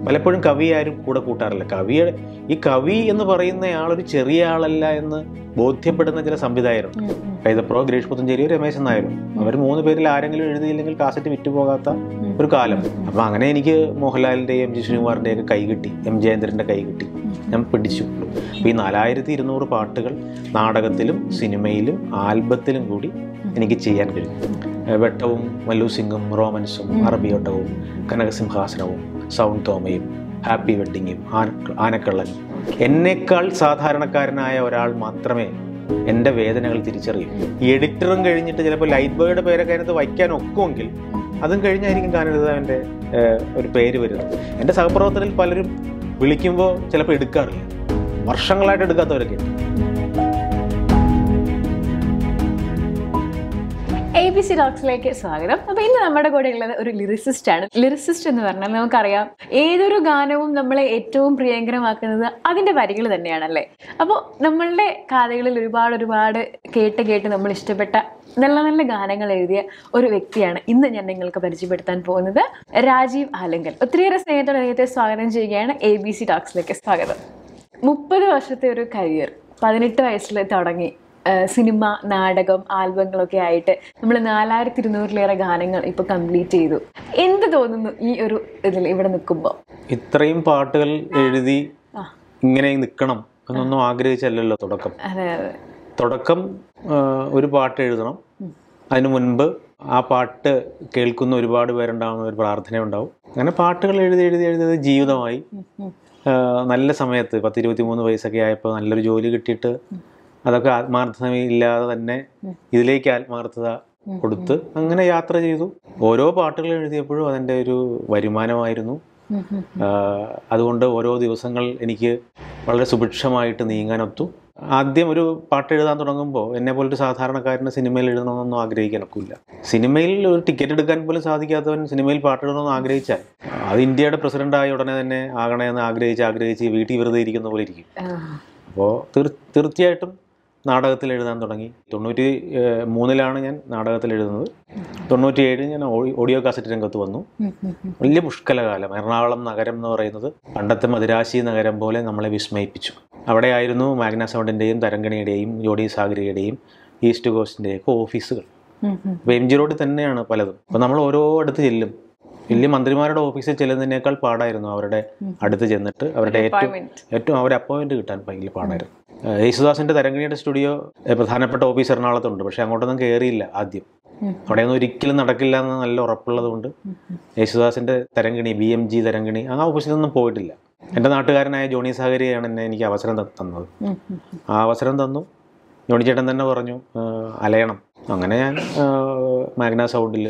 പലപ്പോഴും കവി ആരും കൂടെ കൂട്ടാറില്ല കവിയുടെ ഈ കവി എന്ന് പറയുന്ന ആളൊരു ചെറിയ ആളല്ല എന്ന് ബോധ്യപ്പെടുന്ന ചില സംവിധായകരുണ്ട് ഉം, ഉം. കൈതപ്രോ ഗിരീഷ് പുത്തഞ്ചേരിയും രമേശൻ നായരും അവർ മൂന്ന് പേരിൽ ആരെങ്കിലും എഴുതിയില്ലെങ്കിൽ കാസറ്റ് വിറ്റുപോകാത്ത ഒരു കാലം അപ്പം അങ്ങനെ എനിക്ക് മോഹൻലാലിൻ്റെയും എം ജി ശ്രീകുമാറിൻ്റെയും ഒക്കെ കൈ കിട്ടി എം ജയേന്ദ്രൻ്റെ കൈ കിട്ടി ഞാൻ പിടിച്ചു അപ്പോൾ ഈ നാലായിരത്തി ഇരുന്നൂറ് പാട്ടുകൾ നാടകത്തിലും സിനിമയിലും ആൽബത്തിലും കൂടി എനിക്ക് ചെയ്യാൻ കഴിയും ഏഹ് വെട്ടവും മല്ലു സിംഗും റോമൻസും അറബിയോട്ടവും കനകസിംഹാസനവും സൗണ്ട് തോമയും ഹാപ്പി വെഡ്ഡിങ്ങും ആന ആനക്കള്ളനും എന്നേക്കാൾ സാധാരണക്കാരനായ ഒരാൾ മാത്രമേ എൻ്റെ വേദനകൾ തിരിച്ചറിയൂ ഈ എഡിറ്ററും കഴിഞ്ഞിട്ട് ചിലപ്പോൾ ലൈറ്റ് ബോയുടെ പേരൊക്കെ അതിനകത്ത് വയ്ക്കാൻ ഒക്കുമെങ്കിൽ അതും കഴിഞ്ഞായിരിക്കും ഗാനരതാവിൻ്റെ ഒരു പേര് വരുന്നത് എൻ്റെ സഹപ്രവർത്തകരിൽ പലരും വിളിക്കുമ്പോൾ ചിലപ്പോൾ എടുക്കാറില്ല വർഷങ്ങളായിട്ട് എടുക്കാത്തവരൊക്കെ ഉണ്ട് എ ബി സി ഡോക്സിലേക്ക് സ്വാഗതം അപ്പൊ ഇന്ന് നമ്മുടെ കൂടെ ഉള്ളത് ഒരു ലിറിസിസ്റ്റ് ആണ് ലിറിസിസ്റ്റ് എന്ന് പറഞ്ഞാൽ നമുക്കറിയാം ഏതൊരു ഗാനവും നമ്മളെ ഏറ്റവും പ്രിയങ്കരമാക്കുന്നത് അതിന്റെ വരികൾ തന്നെയാണല്ലേ അപ്പോൾ നമ്മളുടെ കഥകളിൽ ഒരുപാട് ഒരുപാട് കേട്ട് കേട്ട് നമ്മൾ ഇഷ്ടപ്പെട്ട നല്ല നല്ല ഗാനങ്ങൾ എഴുതിയ ഒരു വ്യക്തിയാണ് ഇന്ന് ഞാൻ നിങ്ങൾക്ക് പരിചയപ്പെടുത്താൻ പോകുന്നത് രാജീവ് ആലങ്കൽ ഒത്തിരിയേറെ സ്നേഹത്തോടെ അദ്ദേഹത്തെ സ്വാഗതം ചെയ്യുകയാണ് എ ബി സി ഡോക്സിലേക്ക് സ്വാഗതം മുപ്പത് വർഷത്തെ ഒരു കരിയർ പതിനെട്ട് വയസ്സിൽ തുടങ്ങി ഏഹ് സിനിമ നാടകം ആൽബങ്ങളൊക്കെ ആയിട്ട് നമ്മൾ നാലായിരത്തി ഇരുന്നൂറിലേറെ ഗാനങ്ങൾ ഇപ്പൊ കംപ്ലീറ്റ് ചെയ്തു എന്ത് തോന്നുന്നു ഈ ഒരു ഇതിൽ ഇവിടെ നിൽക്കുമ്പോൾ ഇത്രയും പാട്ടുകൾ എഴുതി ആ. ഇങ്ങനെ നിൽക്കണം എന്നൊന്നും ആഗ്രഹിച്ചല്ലല്ലോ തുടക്കം അതെ അതെ തുടക്കം ആ, ഒരു പാട്ട് എഴുതണം അതിനു മുൻപ് ആ പാട്ട് കേൾക്കുന്ന ഒരുപാട് പേരുണ്ടാവുന്ന ഒരു പ്രാർത്ഥന ഉണ്ടാവും അങ്ങനെ പാട്ടുകൾ എഴുതി എഴുതി എഴുതി അത് ജീവിതമായി ഉം. ആ, നല്ല സമയത്ത് പത്ത് ഇരുപത്തി മൂന്ന് വയസ്സൊക്കെ ആയപ്പോൾ നല്ലൊരു ജോലി കിട്ടിയിട്ട് അതൊക്കെ ആത്മാർത്ഥതയില്ലാതെ തന്നെ ഇതിലേക്ക് ആത്മാർത്ഥത കൊടുത്ത് അങ്ങനെ യാത്ര ചെയ്തു ഓരോ പാട്ടുകൾ എഴുതിയപ്പോഴും അതിൻ്റെ ഒരു വരുമാനമായിരുന്നു ഉം, ഉം. ആ, അതുകൊണ്ട് ഓരോ ദിവസങ്ങൾ എനിക്ക് വളരെ സുഭിക്ഷമായിട്ട് നീങ്ങാനൊത്തു ആദ്യം ഒരു പാട്ട് എഴുതാൻ തുടങ്ങുമ്പോൾ എന്നെ പോലൊരു സാധാരണക്കാരന് സിനിമയിൽ എഴുതണമെന്നൊന്നും ആഗ്രഹിക്കാനൊക്കില്ല സിനിമയിൽ ഒരു ടിക്കറ്റ് എടുക്കാൻ പോലും സാധിക്കാത്തവൻ സിനിമയിൽ പാട്ട് എഴുതണമെന്ന് ആഗ്രഹിച്ചാൽ അത് ഇന്ത്യയുടെ പ്രസിഡന്റായ ഉടനെ തന്നെ ആകണമെന്ന് ആഗ്രഹിച്ച് ആഗ്രഹിച്ച് വീട്ടിൽ വെറുതെ ഇരിക്കുന്ന പോലെ ഇരിക്കും ആ. അപ്പോൾ തീർ തീർച്ചയായിട്ടും നാടകത്തിൽ എഴുതാൻ തുടങ്ങി തൊണ്ണൂറ്റി ഏഹ്, മൂന്നിലാണ് ഞാൻ നാടകത്തിൽ എഴുതുന്നത് തൊണ്ണൂറ്റിയേഴ് ഞാൻ ഓ- ഓഡിയോ കാസറ്റ് രംഗത്ത് വന്നു ഉം, ഉം, ഉം. വലിയ പുഷ്കലകാലം എറണാകുളം നഗരം എന്ന് പറയുന്നത് പണ്ടത്തെ മദിരാശി നഗരം പോലെ നമ്മളെ വിസ്മയിപ്പിച്ചു അവിടെയായിരുന്നു മാഗ്ന സൗണ്ടിൻ്റെയും തരംഗണിയുടെയും ജോഡി സാഗരിയുടെയും ഈസ്റ്റ് കോസ്റ്റിൻ്റെയും ഒക്കെ ഓഫീസുകൾ ഉം, ഉം. അപ്പോൾ എം ജി റോഡിൽ തന്നെയാണ് പലതും അപ്പോൾ നമ്മൾ ഓരോ അടുത്ത് ചെല്ലും വലിയ മന്ത്രിമാരുടെ ഓഫീസിൽ ചെല്ലുന്നതിനേക്കാൾ പാടായിരുന്നു അവരുടെ അടുത്ത് ചെന്നിട്ട് അവരുടെ ഏറ്റവും Appointment. ഏറ്റവും അവർ അപ്പോയിൻറ്റ് കിട്ടാൻ ഭയങ്കര പാടായിരുന്നു ഏഹ് യേശുദാസിൻ്റെ തരംഗിണിയുടെ സ്റ്റുഡിയോ ഏഹ് പ്രധാനപ്പെട്ട ഓഫീസ് എറണാകുളത്തുണ്ട് പക്ഷേ അങ്ങോട്ടൊന്നും കയറിയില്ല ആദ്യം ഉം. അവിടെയൊന്നും ഒരിക്കലും നടക്കില്ല എന്ന് നല്ല ഉറപ്പുള്ളത് കൊണ്ട് യേശുദാസിൻ്റെ Tharangini B M G Tharangini ആ ഓഫീസിലൊന്നും പോയിട്ടില്ല എൻ്റെ നാട്ടുകാരനായ ജോണി സാഗരിയാണ് എന്നെ എനിക്ക് അവസരം ത- തന്നത് ഉം, ഉം. ആ അവസരം തന്നു ജോണി ചേട്ടൻ തന്നെ പറഞ്ഞു "ആഹ് അലയണം അങ്ങനെ ഞാൻ ആഹ് മാഗ്ന സൗണ്ടിൽ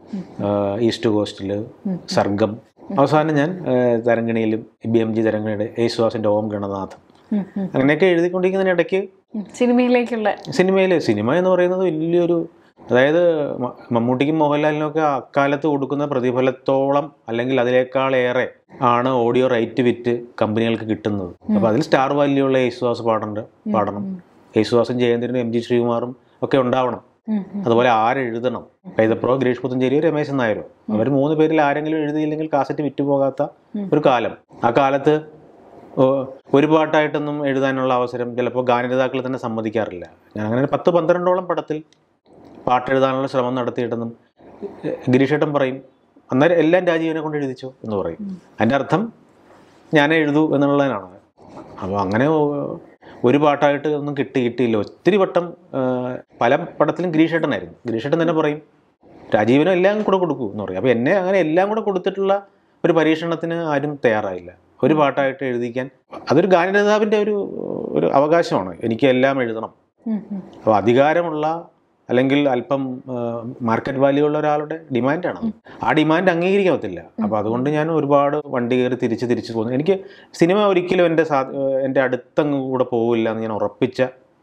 ഈസ്റ്റ് കോസ്റ്റിൽ സർഗം അവസാനം ഞാൻ ആഹ് തരംഗിണിയിലും ബി എം ജി തരംഗിണിയുടെ യേശുദാസിൻ്റെ ഓം ഗണനാഥം ഉം, ഉം. അങ്ങനെയൊക്കെ എഴുതിക്കൊണ്ടിരിക്കുന്നതിനിടയ്ക്ക് ഉം. സിനിമയിലേക്കുള്ള സിനിമയിൽ സിനിമ എന്ന് പറയുന്നത് വലിയൊരു അതായത് മ- മമ്മൂട്ടിക്കും മോഹൻലാലിനും ഒക്കെ അക്കാലത്ത് കൊടുക്കുന്ന പ്രതിഫലത്തോളം അല്ലെങ്കിൽ അതിനേക്കാളേറെ ആണ് ഓഡിയോ റൈറ്റ് വിറ്റ് കമ്പനികൾക്ക് കിട്ടുന്നത് അപ്പോൾ അതിൽ സ്റ്റാർ വാല്യൂ ഉള്ള യേശുദാസ് പാടേണ്ട പാടണം യേശുദാസും ജയേന്ദ്രനും എം ജി ശ്രീകുമാറും ഒക്കെ ഉണ്ടാവണം ഉം, ഉം. അതുപോലെ ആരെഴുതണം കൈതപ്രോ ഗിരീഷ് പുത്തഞ്ചേരിയോ രമേശൻ നായരോ അവർ മൂന്ന് പേരിൽ ആരെങ്കിലും എഴുതിയില്ലെങ്കിൽ കാസറ്റ് വിറ്റുപോകാത്ത ഒരു കാലം ആ കാലത്ത് ഓ, ഒരു പാട്ടായിട്ടൊന്നും എഴുതാനുള്ള അവസരം ചിലപ്പോൾ ഗാനരേതാക്കൾ തന്നെ സമ്മതിക്കാറില്ല ഞാൻ അങ്ങനെ പത്ത് പന്ത്രണ്ടോളം പടത്തിൽ പാട്ട് എഴുതാനുള്ള ശ്രമം നടത്തിയിട്ടെന്നും എ- ഗിരീഷേട്ടൻ പറയും അന്നേരം എല്ലാം രാജീവനെ കൊണ്ട് എഴുതിച്ചോ എന്ന് പറയും അതിൻ്റെ അർത്ഥം ഞാൻ എഴുതൂ എന്നുള്ളതിനാണ് അപ്പോൾ അങ്ങനെ ഓ- ഒരു പാട്ടായിട്ട് ഒന്നും കിട്ടി കിട്ടിയില്ല ഒത്തിരി വട്ടം ആ, പല പടത്തിലും ഗിരീഷേട്ടനായിരുന്നു ഗിരീഷേട്ടൻ തന്നെ പറയും രാജീവനും എല്ലാം കൂടെ കൊടുക്കൂ എന്ന് പറയും അപ്പോൾ എന്നെ അങ്ങനെ എല്ലാം കൂടെ കൊടുത്തിട്ടുള്ള ഒരു പരീക്ഷണത്തിന് ആരും തയ്യാറായില്ല ഒരു പാട്ടായിട്ട് എഴുതിക്കാൻ അതൊരു ഗാനരേതാവിൻ്റെ ഒരു ഒരു അവകാശമാണ് എനിക്ക് എല്ലാം എഴുതണം ഉം, ഉം. അപ്പോൾ അധികാരമുള്ള അല്ലെങ്കിൽ അല്പം മാർക്കറ്റ് വാല്യൂ ഉള്ള ഒരാളുടെ ഡിമാൻഡാണ് അത്. ആ ഡിമാൻഡ് അംഗീകരിക്കാൻ പറ്റില്ല അപ്പോൾ അതുകൊണ്ട് ഞാൻ ഒരുപാട് വണ്ടി കയറി തിരിച്ച് തിരിച്ച് പോകുന്നു എനിക്ക് സിനിമ ഒരിക്കലും എൻ്റെ സാ എൻ്റെ അടുത്തങ്ങ് കൂടെ പോവില്ല എന്ന് ഞാൻ ഉറപ്പിച്ച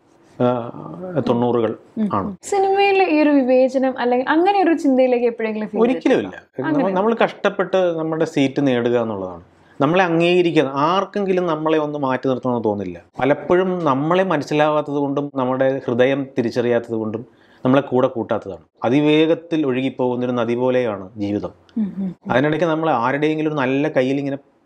ആ, തൊണ്ണൂറുകൾ ആണ് സിനിമയിലെ ഈ ഒരു വിവേചനം അല്ലെങ്കിൽ അങ്ങനെ ഒരു ചിന്തയിലേക്ക് എപ്പോഴെങ്കിലും feel ഒരിക്കലും ഇല്ല നമ്മ- നമ്മൾ കഷ്ടപ്പെട്ട് നമ്മുടെ സീറ്റ് നേടുക എന്നുള്ളതാണ് നമ്മളെ അംഗീകരിക്കുക ആർക്കെങ്കിലും നമ്മളെ ഒന്ന് മാറ്റി നിർത്തണമെന്ന് തോന്നില്ല പലപ്പോഴും നമ്മളെ മനസ്സിലാവാത്തത് കൊണ്ടും നമ്മുടെ ഹൃദയം തിരിച്ചറിയാത്തത് കൊണ്ടും നമ്മളെ കൂടെ കൂട്ടാത്തതാണ് അതിവേഗത്തിൽ ഒഴുകിപ്പോകുന്നൊരു നദി പോലെയാണ് ജീവിതം ഉം, ഉം. അതിനിടയ്ക്ക് നമ്മൾ ആരുടെയെങ്കിലും ഒരു നല്ല കയ്യിൽ ഇങ്ങനെ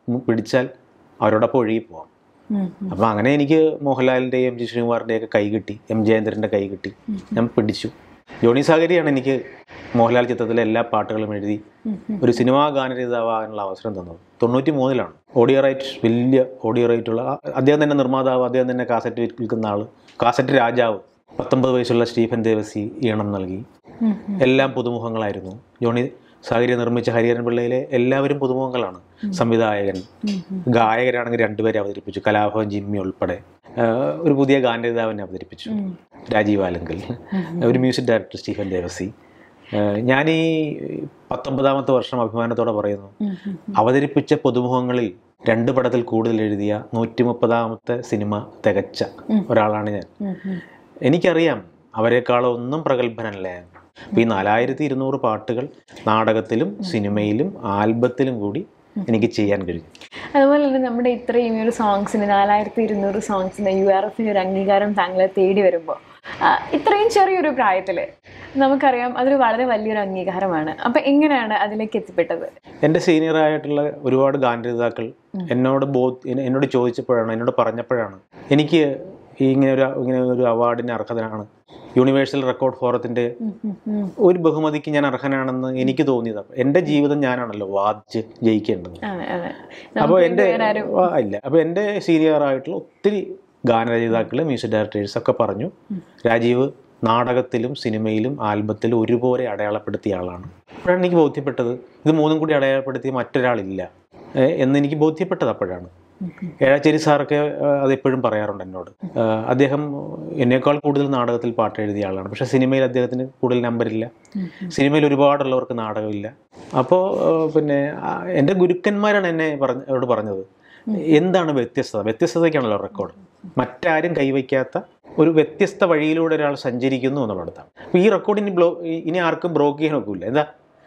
പിടിച്ചാൽ അവരോടൊപ്പം ഒഴുകി പോവാം ഉം, ഉം. അപ്പം അങ്ങനെ എനിക്ക് മോഹൻലാലിൻ്റെയും എം ജി ശ്രീകുമാറിൻ്റെയൊക്കെ കൈ കിട്ടി എം ജയേന്ദ്രൻ്റെ കൈ കിട്ടി ഞാൻ പിടിച്ചു ജോണി സാഗരിയാണ് എനിക്ക് മോഹൻലാൽ ചിത്രത്തിലെ എല്ലാ പാട്ടുകളും എഴുതി ഉം, ഉം. ഒരു സിനിമാ ഗാനരചിതാവാനുള്ള അവസരം തന്നത് തൊണ്ണൂറ്റി മൂന്നിലാണ് ഓഡിയോ റൈറ്റ് വലിയ ഓഡിയോ റൈറ്റ് ഉള്ള ആ- അദ്ദേഹം തന്നെ നിർമ്മാതാവ് അദ്ദേഹം തന്നെ കാസറ്റ് വിൽക്കുന്ന ആൾ കാസറ്റ് രാജാവ് പത്തൊമ്പത് വയസ്സുള്ള സ്റ്റീഫൻ ദേവസി ഈണം നൽകി ഉം, ഉം. എല്ലാം പുതുമുഖങ്ങളായിരുന്നു ജോണി സാഹചര്യം നിർമ്മിച്ച ഹരിഹരൻ പിള്ളയിലെ എല്ലാവരും പുതുമുഖങ്ങളാണ് സംവിധായകൻ ഉം, ഉം. ഗായകരാണെങ്കിൽ രണ്ടുപേരെ അവതരിപ്പിച്ചു കലാഭവൻ ജിമ്മി ഉൾപ്പെടെ ആ, ഒരു പുതിയ ഗാനരചിതാവിനെ അവതരിപ്പിച്ചു ഉം. രാജീവ് ആലങ്കൽ ഒരു മ്യൂസിക് ഡയറക്ടർ സ്റ്റീഫൻ ദേവസി ആ, ഞാൻ ഈ പത്തൊമ്പതാമത്തെ വർഷം അഭിമാനത്തോടെ പറയുന്നു ഉം, ഉം. അവതരിപ്പിച്ച പുതുമുഖങ്ങളിൽ രണ്ട് പടത്തിൽ കൂടുതൽ എഴുതിയ നൂറ്റി മുപ്പതാമത്തെ സിനിമ തികച്ച ഒരാളാണ് ഞാൻ ഉം, ഉം. എനിക്കറിയാം അവരെക്കാളൊന്നും പ്രഗത്ഭനല്ല ഞാൻ അപ്പോൾ ഈ നാലായിരത്തി ഇരുന്നൂറ് പാട്ടുകൾ നാടകത്തിലും സിനിമയിലും ആൽബത്തിലും കൂടി എനിക്ക് ചെയ്യാൻ കഴിഞ്ഞു അതുപോലെ തന്നെ നമ്മുടെ ഇത്രയും ഈ ഒരു സോങ്സിന് നാലായിരത്തി ഇരുന്നൂറ് സോങ്സിന് യു ആർ എഫിന് ഒരു അംഗീകാരം താങ്കളെ തേടി വരുമ്പോൾ ഇത്രയും ചെറിയൊരു പ്രായത്തിൽ നമുക്കറിയാം അതൊരു വളരെ വലിയൊരു അംഗീകാരമാണ് അപ്പം എങ്ങനെയാണ് അതിലേക്ക് എത്തിപ്പെട്ടത് എൻ്റെ സീനിയറായിട്ടുള്ള ഒരുപാട് ഗാനരചിതാക്കൾ എന്നോട് ബോ എന്നെ- എന്നോട് ചോദിച്ചപ്പോഴാണ് എന്നോട് പറഞ്ഞപ്പോഴാണ് എനിക്ക് ഈ ഇങ്ങനെ ഒരു ഇങ്ങനെ ഒരു അവാർഡിന് അർഹതനാണ് യൂണിവേഴ്സൽ റെക്കോർഡ് ഫോറത്തിൻ്റെ ഉം, ഉം, ഉം. ഒരു ബഹുമതിക്ക് ഞാൻ അർഹനാണെന്ന് എനിക്ക് തോന്നിയത് അപ്പോൾ എൻ്റെ ജീവിതം ഞാനാണല്ലോ വാദിച്ച് ജയിക്കേണ്ടത് അതെ അതെ അപ്പോൾ നമുക്ക് എൻ്റെ വേറെ ആരും ആ, ഇല്ല അപ്പോൾ എൻ്റെ സീനിയർ ആയിട്ടുള്ള ഒത്തിരി ഗാനരചയിതാക്കൾ മ്യൂസിക് ഡയറക്ടേഴ്സ് ഒക്കെ പറഞ്ഞു രാജീവ് നാടകത്തിലും സിനിമയിലും ആൽബത്തിലും ഒരുപോലെ അടയാളപ്പെടുത്തിയ ആളാണ് അപ്പോഴാണ് എനിക്ക് ബോധ്യപ്പെട്ടത് ഇത് മൂന്നും കൂടി അടയാളപ്പെടുത്തിയ മറ്റൊരാളില്ല ഏ, എന്ന് എനിക്ക് ബോധ്യപ്പെട്ടത് അപ്പോഴാണ് ഏഴാച്ചേരി സാറൊക്കെ ആ, അതെപ്പോഴും പറയാറുണ്ട് എന്നോട് ആ, അദ്ദേഹം എന്നേക്കാൾ കൂടുതൽ നാടകത്തിൽ പാട്ട് എഴുതിയ ആളാണ് പക്ഷേ സിനിമയിൽ അദ്ദേഹത്തിന് കൂടുതൽ നമ്പറില്ല സിനിമയിൽ ഒരുപാടുള്ളവർക്ക് നാടകമില്ല അപ്പോൾ പിന്നെ ആ, എൻ്റെ ഗുരുക്കന്മാരാണ് എന്നെ പറഞ്ഞ അവരോട് പറഞ്ഞത് എന്താണ് വ്യത്യസ്തത വ്യത്യസ്തതയ്ക്കാണല്ലോ റെക്കോർഡ് മറ്റാരും കൈവയ്ക്കാത്ത ഒരു വ്യത്യസ്ത വഴിയിലൂടെ ഒരാൾ സഞ്ചരിക്കുന്നു എന്നുള്ളിടത്താണ് അപ്പോൾ ഈ റെക്കോർഡ് ഇനി ബ്ലോ ഇനി ആർക്കും ബ്രോക്ക് ചെയ്യാൻ ഒക്കില്ല എന്താ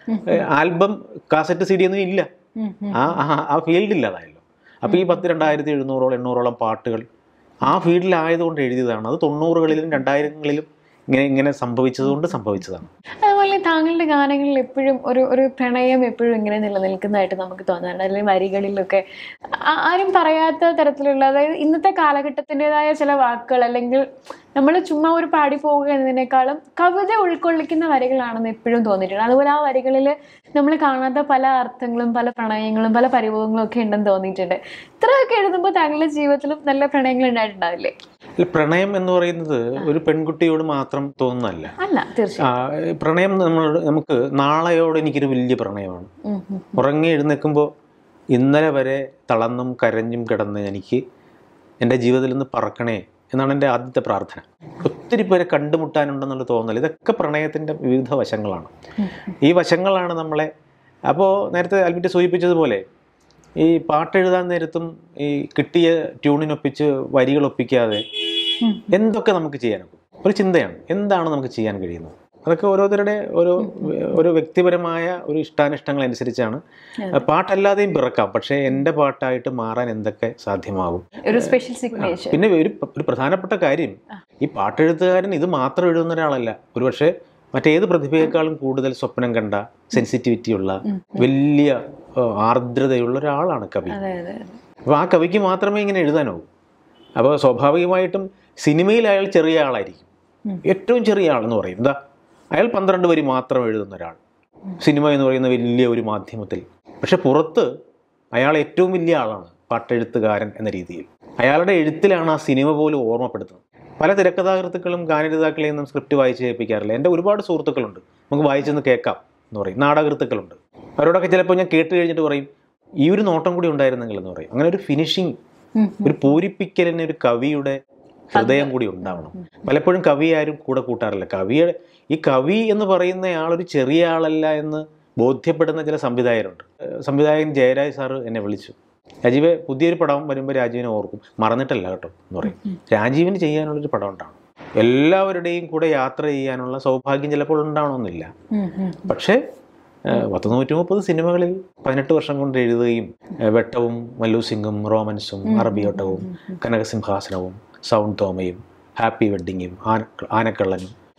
ആൽബം കാസറ്റ് സി ഡി ഒന്നും ഇല്ല ഉം, ഉം. ആ ആ- ആ ഫീൽഡ് ഇല്ലാതായല്ലോ അപ്പോൾ ഈ പത്ത് രണ്ടായിരത്തി എഴുന്നൂറോളം എണ്ണൂറോളം പാട്ടുകൾ ആ ഫീൽഡിലായതുകൊണ്ട് എഴുതിയതാണ് അത് തൊണ്ണൂറുകളിലും രണ്ടായിരങ്ങളിലും ഇങ്ങനെ ഇങ്ങനെ സംഭവിച്ചതുകൊണ്ട് സംഭവിച്ചതാണ് അതുപോലെ താങ്കളുടെ ഗാനങ്ങളിൽ എപ്പോഴും ഒരു ഒരു പ്രണയം എപ്പോഴും ഇങ്ങനെ നിലനിൽക്കുന്നതായിട്ട് നമുക്ക് തോന്നാറുണ്ട് അല്ലെങ്കിൽ വരികളിലൊക്കെ ആ- ആരും പറയാത്ത തരത്തിലുള്ള അതായത് ഇന്നത്തെ കാലഘട്ടത്തിൻ്റെതായ ചില വാക്കുകൾ അല്ലെങ്കിൽ നമ്മൾ ചുമ്മാ ഒരു പാടി പോവുക എന്നതിനേക്കാളും കവിത ഉൾക്കൊള്ളിക്കുന്ന വരികളാണെന്ന് എപ്പോഴും തോന്നിയിട്ടുണ്ട് അതുപോലെ ആ വരികളിൽ നമ്മൾ കാണാത്ത പല അർത്ഥങ്ങളും പല പ്രണയങ്ങളും പല പരിഭവങ്ങളും ഒക്കെ ഉണ്ടെന്ന് തോന്നിയിട്ടുണ്ട് ഇത്രയൊക്കെ എഴുതുമ്പോൾ താങ്കളുടെ ജീവിതത്തിലും നല്ല പ്രണയങ്ങൾ ഉണ്ടായിട്ടുണ്ടാവില്ലേ അല്ല പ്രണയം എന്ന് പറയുന്നത് ഒരു പെൺകുട്ടിയോട് മാത്രം തോന്നുന്നതല്ല അല്ല തീർച്ചയായും ആ, പ്രണയം നമ്മൾ നമുക്ക് നാളെയോട് എനിക്കൊരു വലിയ പ്രണയമാണ് ഉം, ഉം. ഉറങ്ങി എഴുന്നേൽക്കുമ്പോൾ ഇന്നലെ വരെ തളർന്നും കരഞ്ഞും കിടന്ന് എനിക്ക് എൻ്റെ ജീവിതത്തിൽ നിന്ന് പറക്കണേ എന്നാണ് എൻ്റെ ആദ്യത്തെ പ്രാർത്ഥന ഒത്തിരി പേരെ കണ്ടുമുട്ടാനുണ്ടെന്നുള്ള തോന്നൽ ഇതൊക്കെ പ്രണയത്തിൻ്റെ വിവിധ വശങ്ങളാണ് ഈ വശങ്ങളാണ് നമ്മളെ അപ്പോൾ നേരത്തെ അൽബിറ്റ് സൂചിപ്പിച്ചതുപോലെ ഈ പാട്ടെഴുതാൻ നേരത്തും ഈ കിട്ടിയ ട്യൂണിനൊപ്പിച്ച് വരികൾ ഒപ്പിക്കാതെ ഉം. എന്തൊക്കെ നമുക്ക് ചെയ്യാനൊക്കും ഒരു ചിന്തയാണ് എന്താണ് നമുക്ക് ചെയ്യാൻ കഴിയുന്നത് അതൊക്കെ ഓരോരുത്തരുടെ ഓരോ ഓരോ വ്യക്തിപരമായ ഒരു ഇഷ്ടാനിഷ്ടങ്ങൾ അനുസരിച്ചാണ് പാട്ടല്ലാതെയും പിറക്കാം പക്ഷേ എൻ്റെ പാട്ടായിട്ട് മാറാൻ എന്തൊക്കെ സാധ്യമാകും ഒരു സ്പെഷ്യൽ സിഗ്നേച്ചർ പിന്നെ ഒരു ഒരു പ്രധാനപ്പെട്ട കാര്യം ഈ പാട്ടെഴുത്തുകാരൻ ഇത് മാത്രം എഴുതുന്ന ഒരാളല്ല ഒരുപക്ഷെ മറ്റേത് പ്രതിഭയെക്കാളും കൂടുതൽ സ്വപ്നം കണ്ട സെൻസിറ്റിവിറ്റി ഉള്ള വലിയ ആ, ആർദ്രതയുള്ള ഒരാളാണ് കവി അതെ അതെ അതെ അപ്പോൾ ആ കവിക്ക് മാത്രമേ ഇങ്ങനെ എഴുതാനാവൂ അപ്പോൾ സ്വാഭാവികമായിട്ടും സിനിമയിൽ അയാൾ ചെറിയ ആളായിരിക്കും ഉം. ഏറ്റവും ചെറിയ ആളെന്ന് പറയും എന്താ അയാൾ പന്ത്രണ്ട് വരി മാത്രം എഴുതുന്ന ഒരാൾ സിനിമ എന്ന് പറയുന്ന വലിയ ഒരു മാധ്യമത്തിൽ പക്ഷെ പുറത്ത് അയാൾ ഏറ്റവും വലിയ ആളാണ് പാട്ടെഴുത്തുകാരൻ എന്ന രീതിയിൽ അയാളുടെ എഴുത്തിലാണ് ആ സിനിമ പോലും ഓർമ്മപ്പെടുത്തുന്നത് പല തിരക്കഥാകൃത്തുക്കളും ഗാനരചിതാക്കളെയും ഒന്നും സ്ക്രിപ്റ്റ് വായിച്ച് കേൾപ്പിക്കാറില്ല എൻ്റെ ഒരുപാട് സുഹൃത്തുക്കളുണ്ട് നമുക്ക് വായിച്ചെന്ന് കേൾക്കാം എന്ന് പറയും നാടകൃത്തുക്കളുണ്ട് അവരോടൊക്കെ ചിലപ്പോൾ ഞാൻ കേട്ട് കഴിഞ്ഞിട്ട് പറയും ഈ ഒരു നോട്ടം കൂടി ഉണ്ടായിരുന്നെങ്കിൽ എന്ന് പറയും അങ്ങനെ ഒരു ഫിനിഷിങ് ഉം. ഒരു പൂരിപ്പിക്കലിന് ഒരു കവിയുടെ ഹൃദയം കൂടി ഉണ്ടാവണം പലപ്പോഴും കവി ആരും കൂടെ കൂട്ടാറില്ല കവിയുടെ ഈ കവി എന്ന് പറയുന്ന ആളൊരു ചെറിയ ആളല്ല എന്ന് ബോധ്യപ്പെടുന്ന ചില സംവിധായകരുണ്ട് ഏഹ് സംവിധായകൻ ജയരാജ് സാറ് എന്നെ വിളിച്ചു രാജീവ് പുതിയൊരു പടം വരുമ്പോൾ രാജീവിനെ ഓർക്കും മറന്നിട്ടല്ല കേട്ടോ എന്ന് പറയും രാജീവിന് ചെയ്യാനുള്ളൊരു പടം ഉണ്ടാവണം എല്ലാവരുടെയും കൂടെ യാത്ര ചെയ്യാനുള്ള സൗഭാഗ്യം ചിലപ്പോൾ ഉണ്ടാവണമെന്നില്ല ഉം, ഉം. പക്ഷേ ഏഹ്, പത്ത് നൂറ്റി മുപ്പത് സിനിമകളിൽ പതിനെട്ട് വർഷം കൊണ്ട് എഴുതുകയും ഏഹ്, വെട്ടവും മല്ലു സിംഗും റോമൻസും അറബിയോട്ടവും കനകസിംഹാസനവും സൗണ്ട് തോമയും ഹാപ്പി വെഡ്ഡിങ്ങും ആന ആനക്കള്ളനും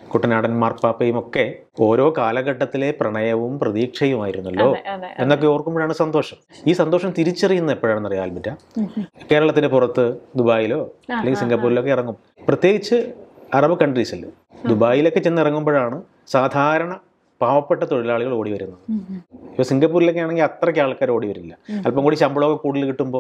കുട്ടനാടൻ മാർപ്പാപ്പയും ഒക്കെ ഓരോ കാലഘട്ടത്തിലെ പ്രണയവും പ്രതീക്ഷയുമായിരുന്നല്ലോ അതെ അതെ എന്നൊക്കെ ഓർക്കുമ്പോഴാണ് സന്തോഷം ഈ സന്തോഷം തിരിച്ചറിയുന്ന എപ്പോഴാണെന്ന് അറിയാൻ പറ്റാം ഉം, ഉം. കേരളത്തിന് പുറത്ത് ദുബായിലോ അല്ലെങ്കിൽ സിംഗപ്പൂരിലൊക്കെ ഇറങ്ങും പ്രത്യേകിച്ച് അറബ് കൺട്രീസിൽ ദുബായിലൊക്കെ ചെന്ന് ഇറങ്ങുമ്പോഴാണ് സാധാരണ പാവപ്പെട്ട തൊഴിലാളികൾ ഓടി വരുന്നത് ഉം, ഉം. ഇപ്പോൾ സിംഗപ്പൂരിലൊക്കെ ആണെങ്കിൽ അത്രയ്ക്ക് ആൾക്കാർ ഓടി വരില്ല അല്പം കൂടി ശമ്പളമൊക്കെ കൂടുതൽ കിട്ടുമ്പോൾ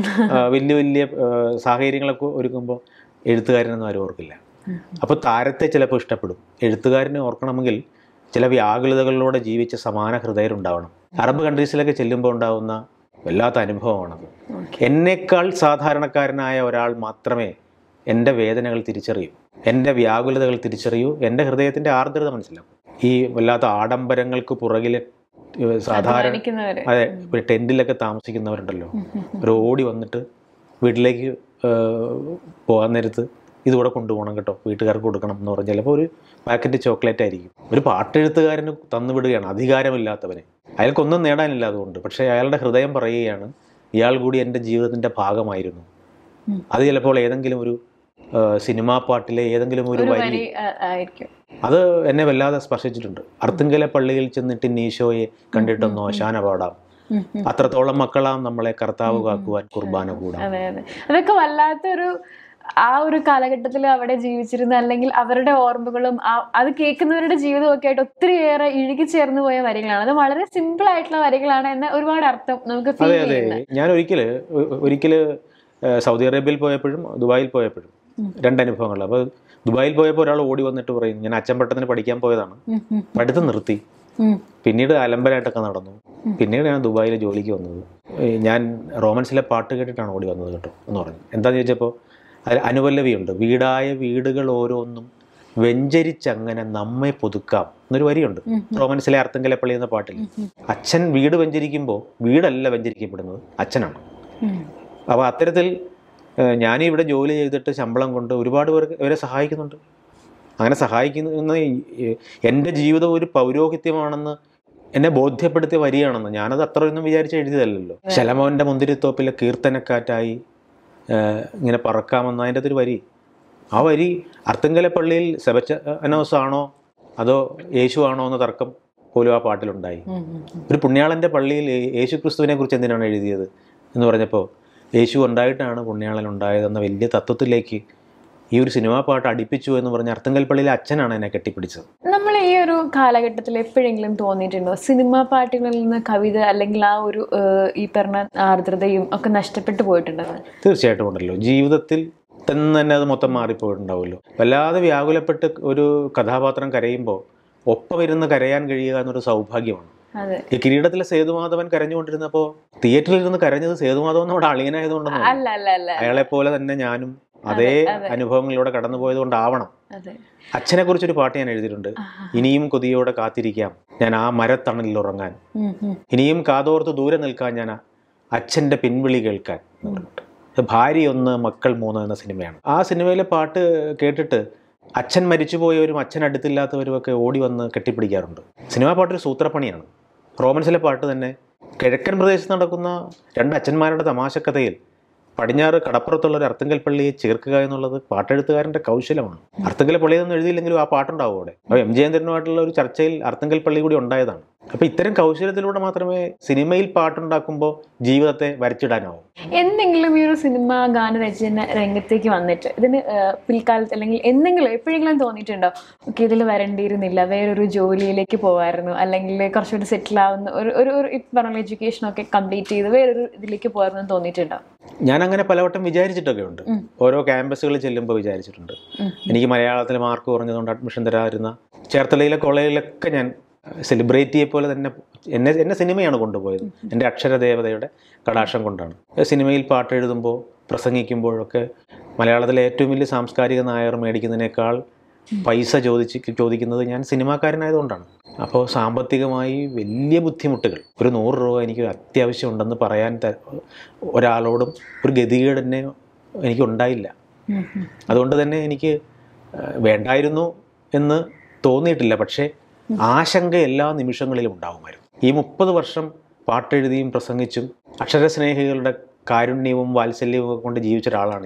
വലിയ വലിയ ആ, സാഹചര്യങ്ങളൊക്കെ ഒരുക്കുമ്പോൾ എഴുത്തുകാരനൊന്നും ആരും ഓർക്കില്ല അപ്പോൾ താരത്തെ ചിലപ്പോൾ ഇഷ്ടപ്പെടും എഴുത്തുകാരനെ ഓർക്കണമെങ്കിൽ ചില വ്യാകുലതകളിലൂടെ ജീവിച്ച സമാന ഹൃദയരുണ്ടാവണം അറബ് കൺട്രീസിലൊക്കെ ചെല്ലുമ്പോൾ ഉണ്ടാവുന്ന വല്ലാത്ത അനുഭവമാണത് എന്നേക്കാൾ സാധാരണക്കാരനായ ഒരാൾ മാത്രമേ എൻ്റെ വേദനകൾ തിരിച്ചറിയൂ എൻ്റെ വ്യാകുലതകൾ തിരിച്ചറിയൂ എൻ്റെ ഹൃദയത്തിൻ്റെ ആർദ്രത മനസ്സിലാക്കും ഈ വല്ലാത്ത ആഡംബരങ്ങൾക്ക് പുറകിലെ ഏഹ്, സാധാരണ അധ്വാനിക്കുന്നവര് അതെ ഒരു ടെൻറ്റിലൊക്കെ താമസിക്കുന്നവരുണ്ടല്ലോ ഒരു ഓടി വന്നിട്ട് വീട്ടിലേക്ക് ഏഹ്, പോകാൻ നേരത്ത് ഇതുകൂടെ കൊണ്ടുപോകണം കേട്ടോ വീട്ടുകാർക്ക് കൊടുക്കണം എന്ന് പറഞ്ഞാൽ ചിലപ്പോൾ ഒരു പാക്കറ്റ് ചോക്ലേറ്റ് ആയിരിക്കും ഒരു പാട്ടെഴുത്തുകാരന് തന്നുവിടുകയാണ് അധികാരമില്ലാത്തവനെ അയാൾക്കൊന്നും നേടാനില്ല അതുകൊണ്ട് പക്ഷേ അയാളുടെ ഹൃദയം പറയുകയാണ് ഇയാൾ കൂടി എൻ്റെ ജീവിതത്തിൻ്റെ ഭാഗമായിരുന്നു ഉം. അത് ചിലപ്പോൾ ഏതെങ്കിലും ഒരു ഏഹ്, സിനിമാ പാട്ടിലെ ഏതെങ്കിലും ഒരു ഒരു വരി വരി ആ, ആയിരിക്കും അത് എന്നെ വല്ലാതെ സ്പർശിച്ചിട്ടുണ്ട് അർത്തുങ്കല പള്ളിയിൽ ചെന്നിട്ട് നീശോയെ കണ്ടിട്ടൊന്നോ ശാന പാടാം ഉം, ഉം. അത്രത്തോളം മക്കളാം നമ്മളെ കർത്താവ് കാക്കുവാൻ കുർബാന കൂടാം അതെ അതെ അതൊക്കെ വല്ലാത്തൊരു ആ ഒരു കാലഘട്ടത്തിൽ അവിടെ ജീവിച്ചിരുന്ന അല്ലെങ്കിൽ അവരുടെ ഓർമ്മകളും ആ- അത് കേൾക്കുന്നവരുടെ ജീവിതമൊക്കെ ആയിട്ട് ഒത്തിരിയേറെ ഇഴുകി ചേർന്ന് പോയ വരികളാണ് അത് വളരെ സിമ്പിൾ ആയിട്ടുള്ള വരികളാണ് എന്ന ഒരുപാട് അർത്ഥം നമുക്ക് ഫീൽ അതെ അതെ ചെയ്യുന്നത് ഞാൻ ഒരിക്കല് ഒ- ഒരിക്കല് ഏഹ്, സൗദി അറേബ്യയിൽ പോയപ്പോഴും ദുബായിൽ പോയപ്പോഴും ഉം. രണ്ട് അനുഭവങ്ങൾ അപ്പോൾ ദുബായിൽ പോയപ്പോൾ ഒരാൾ ഓടി വന്നിട്ട് പറയും ഞാൻ അച്ചമ്പട്ടത്തിന് പഠിക്കാൻ പോയതാണ് ഉം, ഉം, പഠിത്തം നിർത്തി ഉം. പിന്നീട് അലമ്പലായിട്ടൊക്കെ നടന്നു പിന്നീട് ഞാൻ ദുബായിൽ ജോലിക്ക് വന്നത് ഏഹ് ഞാൻ റോമൻസിലെ പാട്ട് കേട്ടിട്ടാണ് ഓടി വന്നത് കേട്ടോ എന്ന് പറഞ്ഞു എന്താന്ന് ചോദിച്ചപ്പോൾ അതിൽ അനുപല്ലവിയുണ്ട് വീടായ വീടുകൾ ഓരോന്നും വെഞ്ചരിച്ചങ്ങനെ നമ്മെ പുതുക്കാം എന്നൊരു വരിയുണ്ട് ഉം. റോമൻസിലെ അർത്തങ്കലപ്പള്ളി എന്ന പാട്ടിൽ ഉം. അച്ഛൻ വീട് വെഞ്ചരിക്കുമ്പോൾ വീടല്ല വെഞ്ചരിക്കപ്പെടുന്നത് അച്ഛനാണ് ഉം. അപ്പോൾ അത്തരത്തിൽ ഏഹ്, ഞാനും ഇവിടെ ജോലി ചെയ്തിട്ട് ശമ്പളം കൊണ്ട് ഒരുപാട് പേർക്ക് ഇവരെ സഹായിക്കുന്നുണ്ട് അങ്ങനെ സഹായിക്കുന്ന ഈ- ഈ- എൻ്റെ ജീവിതം ഒരു പൗരോഹിത്യമാണെന്ന് എന്നെ ബോധ്യപ്പെടുത്തിയ വരികയാണെന്ന് ഞാനത് അത്രയൊന്നും വിചാരിച്ച് എഴുതിയതല്ലല്ലോ ശലമോൻ്റെ മുന്തിരിത്തോപ്പിലെ കീർത്തനക്കാറ്റായി ഏഹ്, ഇങ്ങനെ പറക്കാമെന്ന അതിൻ്റെ ഒരു വരി ആ വരി അർത്തങ്കല പള്ളിയിൽ സെബച്ച അനോസ് ആണോ അതോ യേശു ആണോ എന്ന തർക്കം പോലും ആ പാട്ടിലുണ്ടായി ഉം, ഉം, ഉം. ഒരു പുണ്യാളൻ്റെ പള്ളിയിൽ യേ- യേശു ക്രിസ്തുവിനെ കുറിച്ച് എന്തിനാണ് എഴുതിയത് എന്ന് പറഞ്ഞപ്പോൾ യേശു ഉണ്ടായിട്ടാണ് പുണ്യാളൻ ഉണ്ടായതെന്ന വലിയ തത്വത്തിലേക്ക് ഈ ഒരു സിനിമാ പാട്ട് അടുപ്പിച്ചു എന്ന് പറഞ്ഞ അർത്തങ്കൽ പള്ളിയിലെ അച്ഛനാണ് എന്നെ കെട്ടിപ്പിടിച്ചത് നമ്മൾ ഈ ഒരു കാലഘട്ടത്തിൽ എപ്പോഴെങ്കിലും തോന്നിയിട്ടുണ്ടോ സിനിമാ പാട്ടുകളിൽ നിന്ന് കവിത അല്ലെങ്കിൽ ആ ഒരു ഏഹ്, ഈ പറഞ്ഞ ആർദ്രതയും ഒക്കെ നഷ്ടപ്പെട്ടു പോയിട്ടുണ്ടെന്ന് തീർച്ചയായിട്ടും ഉണ്ടല്ലോ ജീവിതത്തിൽ തന്നെ തന്നെ അത് മൊത്തം മാറിപ്പോയിട്ടുണ്ടാവുമല്ലോ വല്ലാതെ വ്യാകുലപ്പെട്ട് ഒരു കഥാപാത്രം കരയുമ്പോൾ ഒപ്പം ഇരുന്ന് കരയാൻ കഴിയുക എന്നൊരു സൗഭാഗ്യമാണ് അതെ ഈ കിരീടത്തിലെ സേതുമാധവൻ കരഞ്ഞുകൊണ്ടിരുന്നപ്പോൾ തിയേറ്ററിൽ ഇരുന്ന് കരഞ്ഞത് സേതുമാധവൻ നമ്മുടെ അളിയനായതുകൊണ്ടെന്ന് അല്ല അല്ല അല്ല അയാളെ പോലെ തന്നെ ഞാനും അതേ അനുഭവങ്ങളിലൂടെ കടന്നുപോയത് കൊണ്ടാവണം അതെ അച്ഛനെ കുറിച്ചൊരു പാട്ട് ഞാൻ എഴുതിയിട്ടുണ്ട് ആഹാ. ഇനിയും കൊതിയോടെ കാത്തിരിക്കാം ഞാൻ ആ മരത്തണലിൽ ഉറങ്ങാൻ ഉം, ഉം. ഇനിയും കാതോർത്ത് ദൂരെ നിൽക്കാൻ ഞാൻ ആ അച്ഛൻ്റെ പിൻവിളി കേൾക്കാൻ എന്ന് പറഞ്ഞിട്ട് അത് ഭാര്യയൊന്ന് മക്കൾ മൂന്ന് എന്ന സിനിമയാണ് ആ സിനിമയിലെ പാട്ട് കേട്ടിട്ട് അച്ഛൻ മരിച്ചുപോയവരും അച്ഛൻ അടുത്തില്ലാത്തവരും ഒക്കെ ഓടി വന്ന് കെട്ടിപ്പിടിക്കാറുണ്ട് സിനിമാ പാട്ടൊരു സൂത്രപ്പണിയാണ് റോമൻസിലെ പാട്ട് തന്നെ കിഴക്കൻ പ്രദേശത്ത് നടക്കുന്ന രണ്ട് അച്ഛന്മാരുടെ തമാശക്കഥയിൽ പടിഞ്ഞാറ് കടപ്പുറത്തുള്ള ഒരു അർത്തങ്കൽ പള്ളിയെ ചേർക്കുക എന്നുള്ളത് പാട്ടെഴുത്തുകാരൻ്റെ കൗശലമാണ് അർത്തങ്കൽ പള്ളിയൊന്നും എഴുതിയില്ലെങ്കിലും ആ പാട്ടുണ്ടാവും അവിടെ അപ്പോൾ എം ജയേന്ദ്രനുമായിട്ടുള്ള ഒരു ചർച്ചയിൽ അർത്തങ്കൽ പള്ളി കൂടി ഉണ്ടായതാണ് അപ്പോൾ ഇത്തരം കൗശലത്തിലൂടെ മാത്രമേ സിനിമയിൽ പാട്ടുണ്ടാക്കുമ്പോൾ ജീവിതത്തെ വരച്ചിടാനാവും എന്തെങ്കിലും ഈ ഒരു സിനിമ ഗാനരചന രംഗത്തേക്ക് വന്നിട്ട് ഇതിന് ഏഹ്, പിൽക്കാലത്ത് അല്ലെങ്കിൽ എന്തെങ്കിലും എപ്പോഴെങ്കിലും തോന്നിയിട്ടുണ്ടോ ഓക്കെ ഇതിൽ വരണ്ടിയിരുന്നില്ല വേറൊരു ജോലിയിലേക്ക് പോകായിരുന്നു അല്ലെങ്കിൽ കുറച്ചുകൂടി സെറ്റിൽ ആവുന്ന ഒരു ഒരു ഒരു ഇപ്പം പറഞ്ഞ എഡ്യൂക്കേഷൻ ഒക്കെ കംപ്ലീറ്റ് ചെയ്ത് വേറൊരു ഇതിലേക്ക് പോകാമെന്ന് തോന്നിയിട്ടുണ്ടോ ഞാൻ അങ്ങനെ പലവട്ടം വിചാരിച്ചിട്ടൊക്കെ ഉണ്ട് ഉം. ഓരോ ക്യാമ്പസുകളിൽ ചെല്ലുമ്പോൾ വിചാരിച്ചിട്ടുണ്ട് ഉം. എനിക്ക് മലയാളത്തിൽ മാർക്ക് കുറഞ്ഞതുകൊണ്ട് അഡ്മിഷൻ തരാതിരുന്ന ചേർത്തലയിലെ കോളേജിലൊക്കെ ഞാൻ സെലിബ്രിറ്റിയെ പോലെ തന്നെ എന്നെ എന്നെ സിനിമയാണ് കൊണ്ടുപോയത് എൻ്റെ അക്ഷരദേവതയുടെ കടാക്ഷം കൊണ്ടാണ് സിനിമയിൽ പാട്ട് എഴുതുമ്പോൾ പ്രസംഗിക്കുമ്പോഴൊക്കെ മലയാളത്തിലെ ഏറ്റവും വലിയ സാംസ്കാരിക നായർ മേടിക്കുന്നതിനേക്കാൾ പൈസ ചോദിച്ച് ചോദിക്കുന്നത് ഞാൻ സിനിമാക്കാരനായതുകൊണ്ടാണ് അപ്പോൾ സാമ്പത്തികമായി വലിയ ബുദ്ധിമുട്ടുകൾ ഒരു നൂറ് രൂപ എനിക്ക് അത്യാവശ്യം ഉണ്ടെന്ന് പറയാൻ ത- ഒരാളോടും ഒരു ഗതികേട് തന്നെ എനിക്കുണ്ടായില്ല ഉം, ഉം. അതുകൊണ്ട് തന്നെ എനിക്ക് ആ, വേണ്ടായിരുന്നു എന്ന് തോന്നിയിട്ടില്ല പക്ഷേ ആശങ്ക എല്ലാ നിമിഷങ്ങളിലും ഉണ്ടാകുമായിരുന്നു ഈ മുപ്പത് വർഷം പാട്ടെഴുതിയും പ്രസംഗിച്ചും അക്ഷരസ്നേഹികളുടെ കാരുണ്യവും വാത്സല്യവും ഒക്കെ കൊണ്ട് ജീവിച്ച ഒരാളാണ് ഞാൻ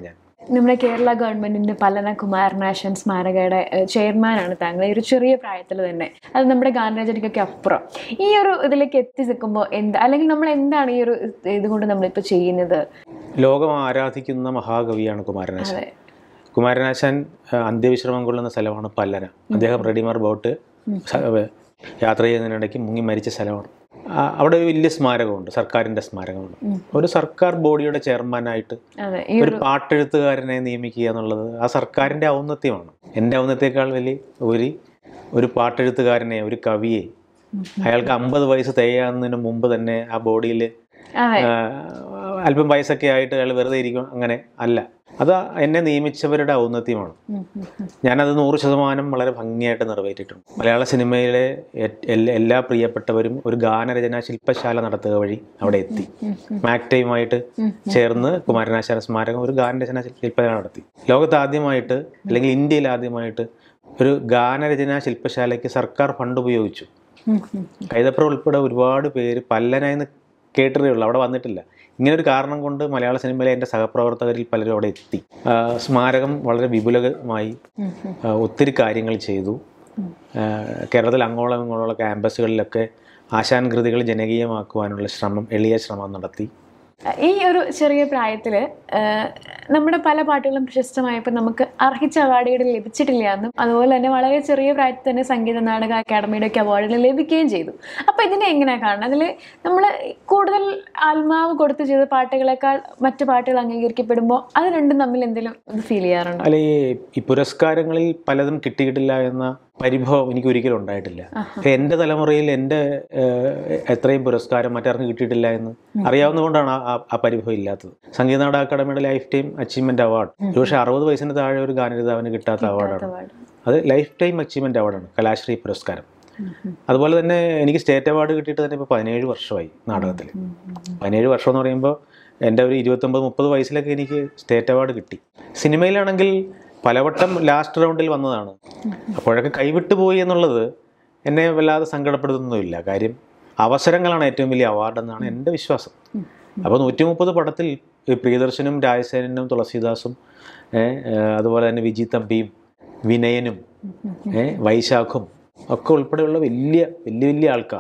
നമ്മുടെ കേരള ഗവൺമെന്റിന്റെ പലന കുമാരനാശൻ സ്മാരകയുടെ ഏഹ്, ചെയർമാനാണ് താങ്കൾ ഈ ഒരു ചെറിയ പ്രായത്തിൽ തന്നെ അത് നമ്മുടെ ഗാനരചനയ്ക്കൊക്കെ അപ്പുറം ഈ ഒരു ഇതിലേക്ക് എത്തി നിൽക്കുമ്പോൾ എന്താ അല്ലെങ്കിൽ നമ്മൾ എന്താണ് ഈ ഒരു ഇതുകൊണ്ട് നമ്മളിപ്പോൾ ചെയ്യുന്നത് ലോകം ആരാധിക്കുന്ന മഹാകവിയാണ് കുമാരനാശാൻ അതെ കുമാരനാശാൻ ആ, അന്ത്യവിശ്രമം കൊള്ളുന്ന സ്ഥലമാണ് പല്ലന അദ്ദേഹം റെഡിമാർ ബോട്ട് സ- ഏ, യാത്ര ചെയ്യുന്നതിനിടയ്ക്ക് മുങ്ങി മരിച്ച സ്ഥലമാണ് ആ, അവിടെ ഒരു വലിയ സ്മാരകമുണ്ട് സർക്കാരിൻ്റെ സ്മാരകമാണ് ഒരു സർക്കാർ ബോഡിയുടെ ചെയർമാനായിട്ട് അതെ ഈ ഒരു പാട്ടെഴുത്തുകാരനെ നിയമിക്കുക എന്നുള്ളത് ആ സർക്കാരിൻ്റെ ഔന്നത്യമാണ് എൻ്റെ ഔന്നത്യേക്കാൾ വലിയ ഒരു ഒരു പാട്ടെഴുത്തുകാരനെ ഒരു കവിയെ അയാൾക്ക് അമ്പത് വയസ്സ് തികയാവുന്നതിന് മുമ്പ് തന്നെ ആ ബോഡിയിൽ അതെ അല്പം വയസ്സൊക്കെ ആയിട്ട് അയാൾ വെറുതെ ഇരിക്കും അങ്ങനെ അല്ല അത് എന്നെ നിയമിച്ചവരുടെ ഔന്നത്യമാണ് ഉം, ഉം, ഉം. ഞാനത് നൂറ് ശതമാനം വളരെ ഭംഗിയായിട്ട് നിറവേറ്റിയിട്ടുണ്ട് മലയാള സിനിമയിലെ എ- എല്ലാ- എല്ലാ പ്രിയപ്പെട്ടവരും ഒരു ഗാനരചനാ ശില്പശാല നടത്തുക വഴി അവിടെ എത്തി മാക്ടയുമായിട്ട് ചേർന്ന് കുമാരനാശാന സ്മാരകം ഒരു ഗാനരചനാ ശില്പശാല നടത്തി ലോകത്ത് ആദ്യമായിട്ട് അല്ലെങ്കിൽ ഇന്ത്യയിൽ ആദ്യമായിട്ട് ഒരു ഗാനരചനാ ശില്പശാലയ്ക്ക് സർക്കാർ ഫണ്ട് ഉപയോഗിച്ചു ഉം, ഉം. കൈതപ്ര ഉൾപ്പെടെ ഒരുപാട് പേര് പല്ലനായെന്ന് കേട്ടിട്ടേ ഉള്ളൂ അവിടെ വന്നിട്ടില്ല ഇങ്ങനെ ഒരു കാരണം കൊണ്ട് മലയാള സിനിമയിലെ എൻ്റെ സഹപ്രവർത്തകരിൽ പലരും അവിടെ എത്തി ആ, സ്മാരകം വളരെ വിപുലമായി ഉം, ഉം. ആ, ഒത്തിരി കാര്യങ്ങൾ ചെയ്തു ആ, കേരളത്തിൽ അങ്ങോളം ഇങ്ങോളമുള്ള ക്യാമ്പസുകളിലൊക്കെ ആശാൻ കൃതികൾ ജനകീയമാക്കുവാനുള്ള ശ്രമം എളിയ ശ്രമം നടത്തി ഈ ഒരു ചെറിയ പ്രായത്തിൽ നമ്മുടെ പല പാട്ടുകളും പ്രശസ്തമായപ്പോൾ നമുക്ക് അർഹിച്ച അവാർഡുകൾ ലഭിച്ചിട്ടില്ല എന്നും അതുപോലെ തന്നെ വളരെ ചെറിയ പ്രായത്തിൽ തന്നെ സംഗീത നാടക അക്കാദമിയുടെ ഒക്കെ അവാർഡുകൾ ലഭിക്കുകയും ചെയ്തു അപ്പോൾ ഇതിനെ എങ്ങനെയാണ് കാണുന്നത് അതിൽ നമ്മൾ കൂടുതൽ ആത്മാവ് കൊടുത്ത് ചെയ്ത പാട്ടുകളെക്കാൾ മറ്റു പാട്ടുകൾ അംഗീകരിക്കപ്പെടുമ്പോൾ അത് രണ്ടും തമ്മിൽ എന്തെങ്കിലും ഇത് ഫീൽ ചെയ്യാറുണ്ടോ അല്ല ഈ ഈ പുരസ്കാരങ്ങളിൽ പലതും കിട്ടിയിട്ടില്ല എന്ന പരിഭവം എനിക്ക് ഒരിക്കലും ഉണ്ടായിട്ടില്ല എൻ്റെ തലമുറയിൽ എൻ്റെ ഏഹ്, എത്രയും പുരസ്കാരം മറ്റാർക്കും കിട്ടിയിട്ടില്ല എന്ന് അറിയാവുന്നതുകൊണ്ടാണ് ആ- ആ- ആ പരിഭവം ഇല്ലാത്തത് സംഗീത നാടക അക്കാദമിയുടെ ലൈഫ് ടൈം അച്ചീവ്മെന്റ് അവാർഡ് ഒരുപക്ഷെ അറുപത് വയസ്സിന് താഴെ ഒരു ഗാനരചാവിന് കിട്ടാത്ത അവാർഡാണ് അവാർഡ് അത് ലൈഫ് ടൈം അച്ചീവ്മെന്റ് അവാർഡാണ് കലാശ്രീ പുരസ്കാരം അതുപോലെ തന്നെ എനിക്ക് സ്റ്റേറ്റ് അവാർഡ് കിട്ടിയിട്ട് തന്നെ ഇപ്പോൾ പതിനേഴ് വർഷമായി നാടകത്തിൽ പതിനേഴ് വർഷം എന്ന് പറയുമ്പോൾ എൻ്റെ ഒരു ഇരുപത്തൊമ്പത് മുപ്പത് വയസ്സിലൊക്കെ എനിക്ക് സ്റ്റേറ്റ് അവാർഡ് കിട്ടി സിനിമയിലാണെങ്കിൽ പലവട്ടം ലാസ്റ്റ് റൗണ്ടിൽ വന്നതാണ് അപ്പോഴൊക്കെ കൈവിട്ടു പോയി എന്നുള്ളത് എന്നെ വല്ലാതെ സങ്കടപ്പെടുത്തുന്നതുമില്ല കാര്യം അവസരങ്ങളാണ് ഏറ്റവും വലിയ അവാർഡ് എന്നാണ് എൻ്റെ വിശ്വാസം അപ്പോൾ നൂറ്റി മുപ്പത് പടത്തിൽ ഈ പ്രിയദർശനും രാജസേനനും തുളസീദാസും ഏ, ഏ, അതുപോലെ തന്നെ വിജി തമ്പിയും വിനയനും ഏ, വൈശാഖും ഒക്കെ ഉൾപ്പെടെയുള്ള വലിയ വലിയ വലിയ ആൾക്കാർ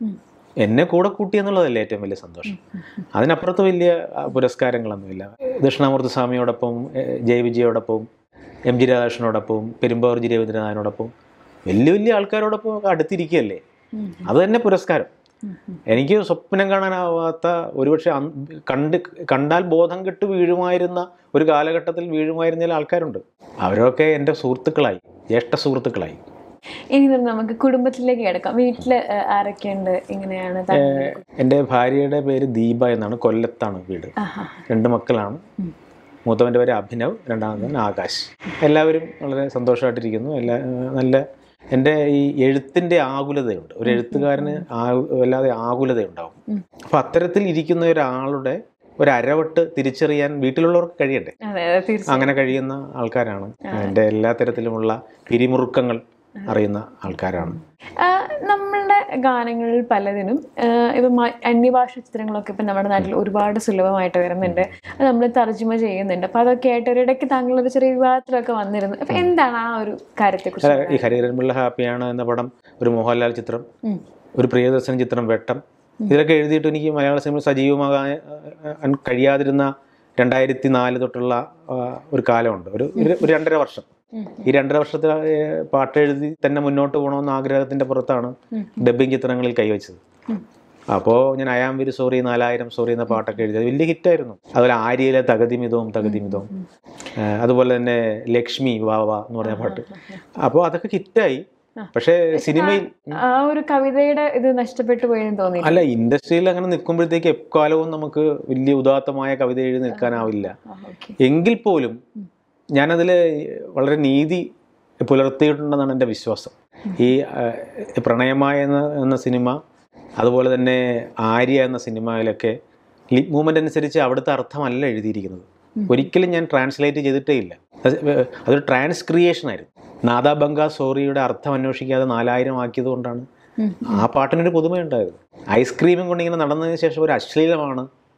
എന്നെ കൂടെ കൂട്ടി എന്നുള്ളതല്ലേ ഏറ്റവും വലിയ സന്തോഷം അതിനപ്പുറത്ത് വലിയ ആ, പുരസ്കാരങ്ങളൊന്നുമില്ല ദക്ഷിണാമൂർത്തി സ്വാമിയോടൊപ്പം ഏ, ജയ വിജയോടൊപ്പം എം ജി രാധാകൃഷ്ണനോടൊപ്പം പെരുമ്പാവൂർ ജി രവീന്ദ്രനാഥിനോടൊപ്പം വലിയ വലിയ ആൾക്കാരോടൊപ്പം ഒക്കെ അടുത്തിരിക്കുകയല്ലേ അത് തന്നെ പുരസ്കാരം എനിക്ക് സ്വപ്നം കാണാനാവാത്ത ഒരുപക്ഷെ അന്ന് കണ്ട് കണ്ടാൽ ബോധം കെട്ട് വീഴുമായിരുന്ന ഒരു കാലഘട്ടത്തിൽ വീഴുമായിരുന്ന ചില ആൾക്കാരുണ്ട് അവരൊക്കെ എൻ്റെ സുഹൃത്തുക്കളായി ജ്യേഷ്ഠ സുഹൃത്തുക്കളായി ഇനി നമുക്ക് കുടുംബത്തിലേക്ക് കിടക്കാം വീട്ടില് ഏഹ്, ആരൊക്കെയുണ്ട് ഇങ്ങനെയാണ് താങ്കൾ? എൻ്റെ ഭാര്യയുടെ പേര് ദീപ എന്നാണ് കൊല്ലത്താണ് വീട് ആഹാ. രണ്ട് മക്കളാണ് മൂത്തവൻ്റെ പേര് അഭിനവ് രണ്ടാമത്തവൻ ആകാശ് എല്ലാവരും വളരെ സന്തോഷമായിട്ടിരിക്കുന്നു എല്ലാ ഏഹ് നല്ല എൻ്റെ ഈ എഴുത്തിൻ്റെ ആകുലതയുണ്ട് ഒരു എഴുത്തുകാരന് ആ വല്ലാതെ ആകുലതയുണ്ടാവും അപ്പം അത്തരത്തിൽ ഇരിക്കുന്ന ഒരാളുടെ ഒരു അരവട്ട് തിരിച്ചറിയാൻ വീട്ടിലുള്ളവർക്ക് കഴിയണ്ടേ അതെ അതെ തീർച്ചയായും അങ്ങനെ കഴിയുന്ന ആൾക്കാരാണ് എൻ്റെ എല്ലാ തരത്തിലുമുള്ള പിരിമുറുക്കങ്ങൾ അറിയുന്ന ആൾക്കാരാണ് ആ, നമ്മളുടെ ഗാനങ്ങളിൽ പലതിനും ആ, ഇപ്പം മ- അന്യഭാഷ ചിത്രങ്ങളൊക്കെ ഇപ്പം നമ്മുടെ നാട്ടിൽ ഒരുപാട് സുലഭമായിട്ട് വരുന്നുണ്ട് അത് നമ്മൾ തർജ്ജമ ചെയ്യുന്നുണ്ട് അപ്പം അതൊക്കെ ആയിട്ട് ഒരിടയ്ക്ക് താങ്കൾ ഒരു ചെറിയ വിവാദത്തിലൊക്കെ വന്നിരുന്നു അപ്പം എന്താണ് ആ ഒരു കാര്യത്തെക്കുറിച്ച് അല്ല, ഈ ഹരിഹരൻപിള്ള ഹാപ്പിയാണ് എന്ന പടം ഒരു മോഹൻലാൽ ചിത്രം ഉം. ഒരു പ്രിയദർശൻ ചിത്രം വെട്ടം ഇതിലൊക്കെ എഴുതിയിട്ട് എനിക്ക് മലയാള സിനിമ സജീവമാകാൻ ആ, കഴിയാതിരുന്ന രണ്ടായിരത്തി നാല് തൊട്ടുള്ള ആ, ഒരു കാലമുണ്ട് ഒരു ഒരു- ഒരു രണ്ടര വർഷം ഈ രണ്ടര വർഷത്തിൽ ആ, പാട്ട് എഴുതി തന്നെ മുന്നോട്ട് പോകണമെന്ന ആഗ്രഹത്തിന്റെ പുറത്താണ് ഡബ്ബിംഗ് ചിത്രങ്ങളിൽ കൈവച്ചത് അപ്പോൾ ഞാൻ അയാം വിരി സോറി നാലായിരം സോറി എന്ന പാട്ടൊക്കെ എഴുതി അത് വലിയ ഹിറ്റായിരുന്നു അതുപോലെ ആര്യയിലെ തകതിമിതവും തകതിമിതവും ആ, അതുപോലെ തന്നെ ലക്ഷ്മി വാ വാ എന്ന് പറഞ്ഞ പാട്ട് അപ്പോൾ അതൊക്കെ ഹിറ്റായി പക്ഷേ സിനിമയിൽ ആ ഒരു കവിതയുടെ ഇത് നഷ്ടപ്പെട്ടു പോയെന്ന് തോന്നി അല്ല ഇൻഡസ്ട്രിയിൽ അങ്ങനെ നിൽക്കുമ്പോഴത്തേക്ക് എക്കാലവും നമുക്ക് വലിയ ഉദാത്തമായ കവിത എഴുതി നിൽക്കാനാവില്ല ഓക്കെ എങ്കിൽ പോലും ഞാനതിൽ വളരെ നീതി പുലർത്തിയിട്ടുണ്ടെന്നാണ് എൻ്റെ വിശ്വാസം ഈ ആ, പ്രണയമായ എന്ന എന്ന സിനിമ അതുപോലെ തന്നെ ആര്യ എന്ന സിനിമയിലൊക്കെ ലിപ് മൂവ്മെൻ്റ് അനുസരിച്ച് അവിടുത്തെ അർത്ഥമല്ല എഴുതിയിരിക്കുന്നത് ഒരിക്കലും ഞാൻ ട്രാൻസ്ലേറ്റ് ചെയ്തിട്ടേ ഇല്ല അത് അതൊരു ട്രാൻസ്ക്രിയേഷൻ ആയിരുന്നു നാദാ ബംഗ സോറിയുടെ അർത്ഥം അന്വേഷിക്കാതെ നാലായിരം ആക്കിയത് കൊണ്ടാണ് ആ പാട്ടിനൊരു പുതുമയുണ്ടായത് ഐസ്ക്രീമും കൊണ്ട് ഇങ്ങനെ നടന്നതിന് ശേഷം ഒരു അശ്ലീലമാണ്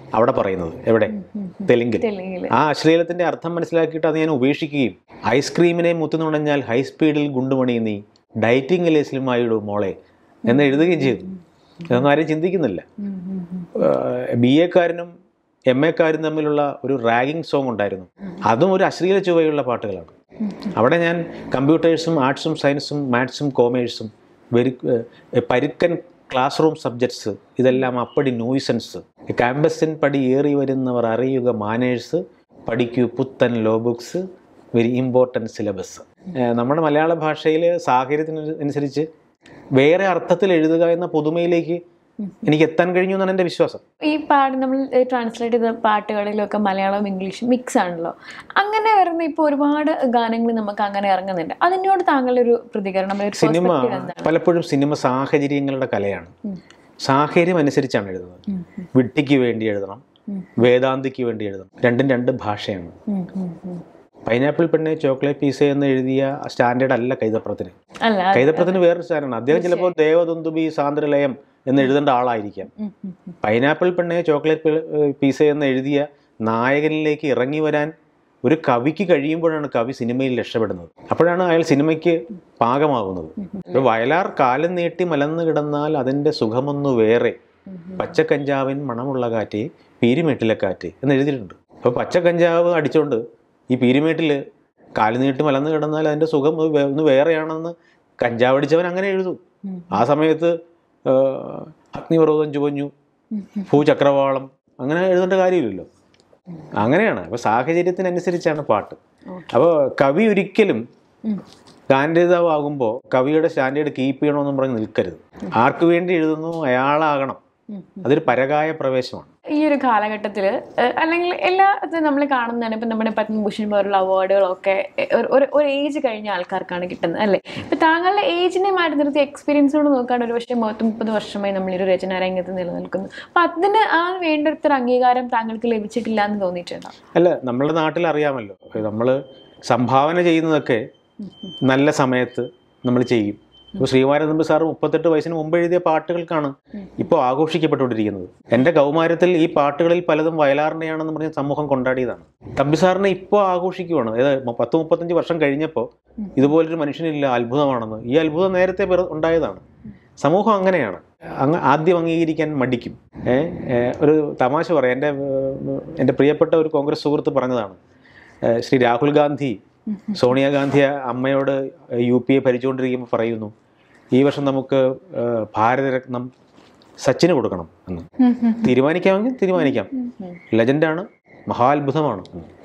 അവിടെ പറയുന്നത് എവിടെ തെലുങ്കിൽ തെലുങ്കില് ആ അശ്ലീലത്തിന്റെ അർത്ഥം മനസ്സിലാക്കിയിട്ട് അത് ഞാൻ ഉപേക്ഷിക്കുകയും ഐസ്ക്രീമിനെ മുത്തുനുണഞ്ഞാൽ ഹൈ സ്പീഡിൽ ഗുണ്ടുമണി നീ ഡയറ്റിംഗ് ലേസിലുമായിടും മോളെ എന്ന് എഴുതുകയും ചെയ്തു ഇതൊന്നും ആരും ചിന്തിക്കുന്നില്ല ഉം, ഉം, ഉം. ബി എക്കാരനും എം എക്കാരും തമ്മിലുള്ള ഒരു റാഗിങ് സോങ് ഉണ്ടായിരുന്നു അതും ഒരു അശ്ലീല ചുവയുള്ള പാട്ടുകളാണ് അവിടെ ഞാൻ കമ്പ്യൂട്ടേഴ്സും ആർട്സും സയൻസും മാത്സും കോമേഴ്സും വെരി ഏഹ്, പരുക്കൻ ക്ലാസ് റൂം സബ്ജക്ട്സ് ഇതെല്ലാം അപ്പടി നോയ്സൻസ് ക്യാമ്പസിൻ പടി ഏറി വരുന്നവർ അറിയുക മാനേഴ്സ് പഠിക്കൂ പുത്തൻ law books very important syllabus നമ്മുടെ മലയാള ഭാഷയിൽ സാഹചര്യത്തിന് അനുസരിച്ച് വേറെ അർത്ഥത്തിൽ എഴുതുക എന്ന പുതുമയിലേക്ക് എനിക്ക് എത്താൻ കഴിഞ്ഞു എന്നാണ് എൻ്റെ വിശ്വാസം ഈ പാട്ട് നമ്മൾ ട്രാൻസ്ലേറ്റ് ചെയ്ത പാട്ടുകളിലൊക്കെ മലയാളവും ഇംഗ്ലീഷും മിക്സ് ആണല്ലോ അങ്ങനെ വരുന്ന ഇപ്പോൾ ഒരുപാട് ഗാനങ്ങൾ നമുക്ക് അങ്ങനെ ഇറങ്ങുന്നുണ്ട് അതിനോട് താങ്കളുടെ ഒരു പ്രതികരണം ഒരു സിനിമ perspective എന്താണ് പലപ്പോഴും സിനിമ സാഹചര്യങ്ങളുടെ കലയാണ് സാഹചര്യം അനുസരിച്ചാണ് എഴുതുന്നത് ഉം, വിട്ടിക്ക് വേണ്ടി എഴുതണം ഉം. വേദാന്തിക്ക് വേണ്ടി എഴുതണം രണ്ടും രണ്ട് ഭാഷയാണ് ഉം, ഉം, ഉം. പൈനാപ്പിൾ പെണ്ണ് ചോക്ലേറ്റ് പീസ എന്ന് എഴുതിയ സ്റ്റാൻഡേർഡ് അല്ല കൈതപ്രത്തിന് അല്ല അത് കൈതപ്രത്തിന് വേറൊരു സ്റ്റാൻഡാണ് അദ്ദേഹം ചിലപ്പോൾ ദേവദുന്തുബി സാന്ദ്രലയം എന്ന് എഴുതേണ്ട ആളായിരിക്കാം ഉം, ഉം, ഉം. പൈനാപ്പിൾ പെണ്ണെ ചോക്ലേറ്റ് പീസ എന്ന് എഴുതിയ നായകനിലേക്ക് ഇറങ്ങി വരാൻ ഒരു കവിക്ക് കഴിയുമ്പോഴാണ് കവി സിനിമയിൽ രക്ഷപ്പെടുന്നത് അപ്പോഴാണ് അയാൾ സിനിമയ്ക്ക് പാകമാകുന്നത് ഒരു വയലാർ കാലം നീട്ടി മലന്ന് കിടന്നാൽ അതിൻ്റെ സുഖമൊന്നു വേറെ പച്ചക്കഞ്ചാവിൻ മണമുള്ള കാറ്റ് പീരിമേട്ടിലെ കാറ്റ് എന്ന് എഴുതിയിട്ടുണ്ട് അപ്പോൾ പച്ചക്കഞ്ചാവ് അടിച്ചുകൊണ്ട് ഈ പീരിമേട്ടിൽ കാല് നീട്ടി മലന്ന് കിടന്നാൽ അതിൻ്റെ സുഖം ഒന്ന് വേ- ഒന്ന് വേറെയാണെന്ന് കഞ്ചാവ് അടിച്ചവൻ അങ്ങനെ എഴുതും ഉം. ആ സമയത്ത് ആ, അഗ്നിപർവ്വതം ചുവഞ്ഞു ഉം, ഉം. ഭൂചക്രവാളം അങ്ങനെ എഴുതേണ്ട കാര്യമില്ലല്ലോ അങ്ങനെയാണ് അപ്പോൾ സാഹചര്യത്തിനനുസരിച്ചാണ് പാട്ട് അപ്പോൾ കവി ഒരിക്കലും ഉം. ഗാനരചിതാവാകുമ്പോൾ കവിയുടെ സ്റ്റാൻഡേർഡ് കീപ്പ് ചെയ്യണമെന്നും പറഞ്ഞ് നിൽക്കരുത് ആർക്ക് വേണ്ടി എഴുതുന്നു അയാളാകണം ഉം. അതൊരു പരകായ പ്രവേശമാണ് ഈ ഒരു കാലഘട്ടത്തിൽ അല്ലെങ്കിൽ എല്ലാ നമ്മൾ കാണുന്നതാണ് ഇപ്പം നമ്മുടെ പത്മഭൂഷൺ പോലുള്ള അവാർഡുകളൊക്കെ ഒരു- ഒരു ഒരു ഏജ് കഴിഞ്ഞ ആൾക്കാർക്കാണ് കിട്ടുന്നത് അല്ലേ ഇപ്പം താങ്കളുടെ ഏജിനെ മാറ്റി നിർത്തി എക്സ്പീരിയൻസോട് നോക്കുകയാണ് ഒരു പക്ഷേ പത്ത് മുപ്പത് വർഷമായി നമ്മൾ ഈ ഒരു രചനാ രംഗത്ത് നിലനിൽക്കുന്നു അപ്പം അതിന് ആ വേണ്ടത്ര അംഗീകാരം താങ്കൾക്ക് ലഭിച്ചിട്ടില്ല എന്ന് തോന്നിയിട്ടുണ്ടോ അല്ല നമ്മുടെ നാട്ടിൽ അറിയാമല്ലോ നമ്മൾ സംഭാവന ചെയ്യുന്നതൊക്കെ നല്ല സമയത്ത് നമ്മൾ ചെയ്യും ഇപ്പോൾ ശ്രീകുമാരൻ തമ്പി സാറ് മുപ്പത്തെട്ട് വയസ്സിന് മുമ്പ് എഴുതിയ പാട്ടുകൾക്കാണ് ഇപ്പോൾ ആഘോഷിക്കപ്പെട്ടുകൊണ്ടിരിക്കുന്നത് എൻ്റെ കൗമാരത്തിൽ ഈ പാട്ടുകളിൽ പലതും വയലാറിൻ്റെയാണെന്ന് പറഞ്ഞ് സമൂഹം കൊണ്ടാടിയതാണ് തമ്പി സാറിനെ ഇപ്പോൾ ആഘോഷിക്കുവാണ് ഏത് പത്ത് മുപ്പത്തഞ്ച് വർഷം കഴിഞ്ഞപ്പോൾ ഇതുപോലൊരു മനുഷ്യനില്ല അത്ഭുതമാണെന്ന് ഈ അത്ഭുതം നേരത്തെ പിറ- ഉണ്ടായതാണ് സമൂഹം അങ്ങനെയാണ് അങ്ങ് ആദ്യം അംഗീകരിക്കാൻ മടിക്കും ഏ, ഏ, ഒരു തമാശ പറയാം എൻ്റെ ഏർ, എൻ്റെ പ്രിയപ്പെട്ട ഒരു കോൺഗ്രസ് സുഹൃത്ത് പറഞ്ഞതാണ് ഏ, ശ്രീ രാഹുൽ ഗാന്ധി സോണിയാഗാന്ധി അമ്മയോട് യു പി എ ഭരിച്ചുകൊണ്ടിരിക്കുമ്പോൾ പറയുന്നു ഈ വർഷം നമുക്ക് ഏ, ഭാരതരത്നം സച്ചിന് കൊടുക്കണം എന്ന് തീരുമാനിക്കാമെങ്കിൽ തീരുമാനിക്കാം ലെജൻഡാണ് മഹാത്ഭുതമാണ്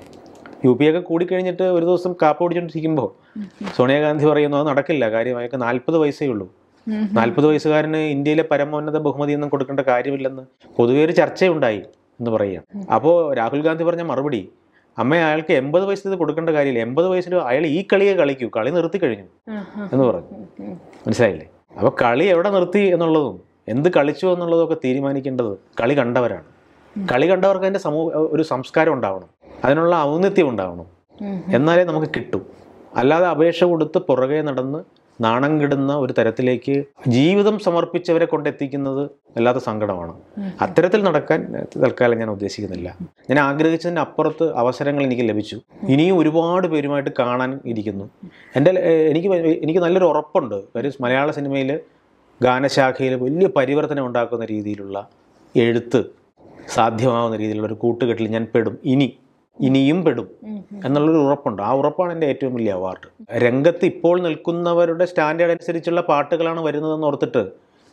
യു പി ഒക്കെ കൂടിക്കഴിഞ്ഞിട്ട് ഒരു ദിവസം കാപ്പ ഓടിച്ചുകൊണ്ടിരിക്കുമ്പോൾ സോണിയാഗാന്ധി പറയുന്നു അത് നടക്കില്ല കാര്യം അയാൾക്ക് നാൽപ്പത് വയസ്സേ ഉള്ളൂ നാൽപ്പത് വയസ്സുകാരന് ഇന്ത്യയിലെ പരമോന്നത ബഹുമതിയൊന്നും കൊടുക്കേണ്ട കാര്യമില്ലെന്ന് പൊതുവെ ഒരു ചർച്ചയുണ്ടായി എന്ന് പറയുക അപ്പോൾ രാഹുൽ ഗാന്ധി പറഞ്ഞ മറുപടി അമ്മ അയാൾക്ക് എൺപത് വയസ്സിൽ ഇത് കൊടുക്കേണ്ട കാര്യമില്ല എൺപത് വയസ്സിൽ അയാൾ ഈ കളിയെ കളിക്കൂ കളി നിർത്തി കഴിഞ്ഞു എന്ന് പറഞ്ഞു മനസ്സിലായില്ലേ അപ്പോൾ കളി എവിടെ നിർത്തി എന്നുള്ളതും എന്ത് കളിച്ചു എന്നുള്ളതും ഒക്കെ തീരുമാനിക്കേണ്ടത് കളി കണ്ടവരാണ് കളി കണ്ടവർക്ക് അതിൻ്റെ സമൂഹ ഒരു സംസ്കാരം ഉണ്ടാവണം അതിനുള്ള ഔന്നത്യം ഉണ്ടാവണം എന്നാലേ നമുക്ക് കിട്ടും അല്ലാതെ അപേക്ഷ കൊടുത്ത് പുറകെ നടന്ന് നാണം കിടുന്ന ഒരു തരത്തിലേക്ക് ജീവിതം സമർപ്പിച്ചവരെ കൊണ്ടെത്തിക്കുന്നത് വല്ലാത്ത സങ്കടമാണ് അത്തരത്തിൽ നടക്കാൻ തൽക്കാലം ഞാൻ ഉദ്ദേശിക്കുന്നില്ല ഞാൻ ആഗ്രഹിച്ചതിന് അപ്പുറത്ത് അവസരങ്ങൾ എനിക്ക് ലഭിച്ചു ഇനിയും ഒരുപാട് പേരുമായിട്ട് കാണാൻ ഇരിക്കുന്നു എൻ്റെ ഏഹ്, എനിക്ക് വ- എനിക്ക് നല്ലൊരു ഉറപ്പുണ്ട് കാര്യം മലയാള സിനിമയിൽ ഗാനശാഖയിൽ വലിയ പരിവർത്തനം ഉണ്ടാക്കുന്ന രീതിയിലുള്ള എഴുത്ത് സാധ്യമാവുന്ന രീതിയിലുള്ള ഒരു കൂട്ടുകെട്ടിൽ ഞാൻ പെടും ഇനി ഇനിയും പെടും എന്നുള്ളൊരു ഉറപ്പുണ്ട് ആ ഉറപ്പാണ് എൻ്റെ ഏറ്റവും വലിയ അവാർഡ് രംഗത്ത് ഇപ്പോൾ നിൽക്കുന്നവരുടെ സ്റ്റാൻഡേർഡ് അനുസരിച്ചുള്ള പാട്ടുകളാണ് വരുന്നതെന്ന് ഓർത്തിട്ട്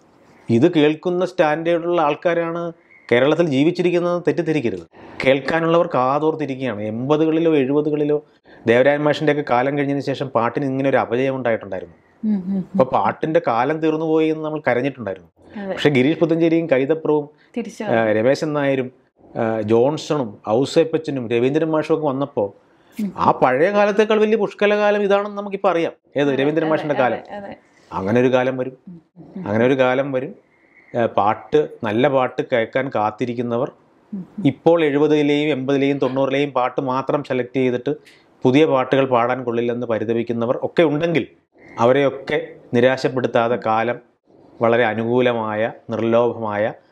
ഇത് കേൾക്കുന്ന സ്റ്റാൻഡേർഡുള്ള ആൾക്കാരാണ് കേരളത്തിൽ ജീവിച്ചിരിക്കുന്നത് തെറ്റിദ്ധരിക്കരുത് കേൾക്കാനുള്ളവർ കാതോർത്തിരിക്കുകയാണ് എൺപതുകളിലോ എഴുപതുകളിലോ ദേവരാജൻ മാഷിൻ്റെയൊക്കെ കാലം കഴിഞ്ഞതിന് ശേഷം പാട്ടിന് ഇങ്ങനെ ഒരു അപജയം ഉണ്ടായിട്ടുണ്ടായിരുന്നു അപ്പോൾ പാട്ടിൻ്റെ കാലം തീർന്നു പോയി എന്ന് നമ്മൾ കരഞ്ഞിട്ടുണ്ടായിരുന്നു അതെ. പക്ഷേ ഗിരീഷ് പുത്തഞ്ചേരിയും കൈതപ്രവും തിരിച്ചു ആ, രമേശൻ നായരും ആ, ജോൺസണും ഔസേപ്പച്ചനും രവീന്ദ്രൻ മാഷും ഒക്കെ വന്നപ്പോൾ ആ പഴയ കാലത്തേക്കാൾ വലിയ പുഷ്കലകാലം ഇതാണെന്ന് നമുക്കിപ്പോൾ അറിയാം ഏത് രവീന്ദ്രൻ മാഷിൻ്റെ കാലം അതെ അങ്ങനെ ഒരു കാലം വരും അങ്ങനെ ഒരു കാലം വരും ആ, പാട്ട് നല്ല പാട്ട് കേൾക്കാൻ കാത്തിരിക്കുന്നവർ ഇപ്പോൾ എഴുപതിലെയും എൺപതിലെയും തൊണ്ണൂറിലെയും പാട്ട് മാത്രം സെലക്ട് ചെയ്തിട്ട് പുതിയ പാട്ടുകൾ പാടാൻ കൊള്ളില്ലെന്ന് പരിതപിക്കുന്നവർ ഒക്കെ ഉണ്ടെങ്കിൽ അവരെയൊക്കെ നിരാശപ്പെടുത്താതെ കാലം വളരെ അനുകൂലമായ നിർലോഭമായ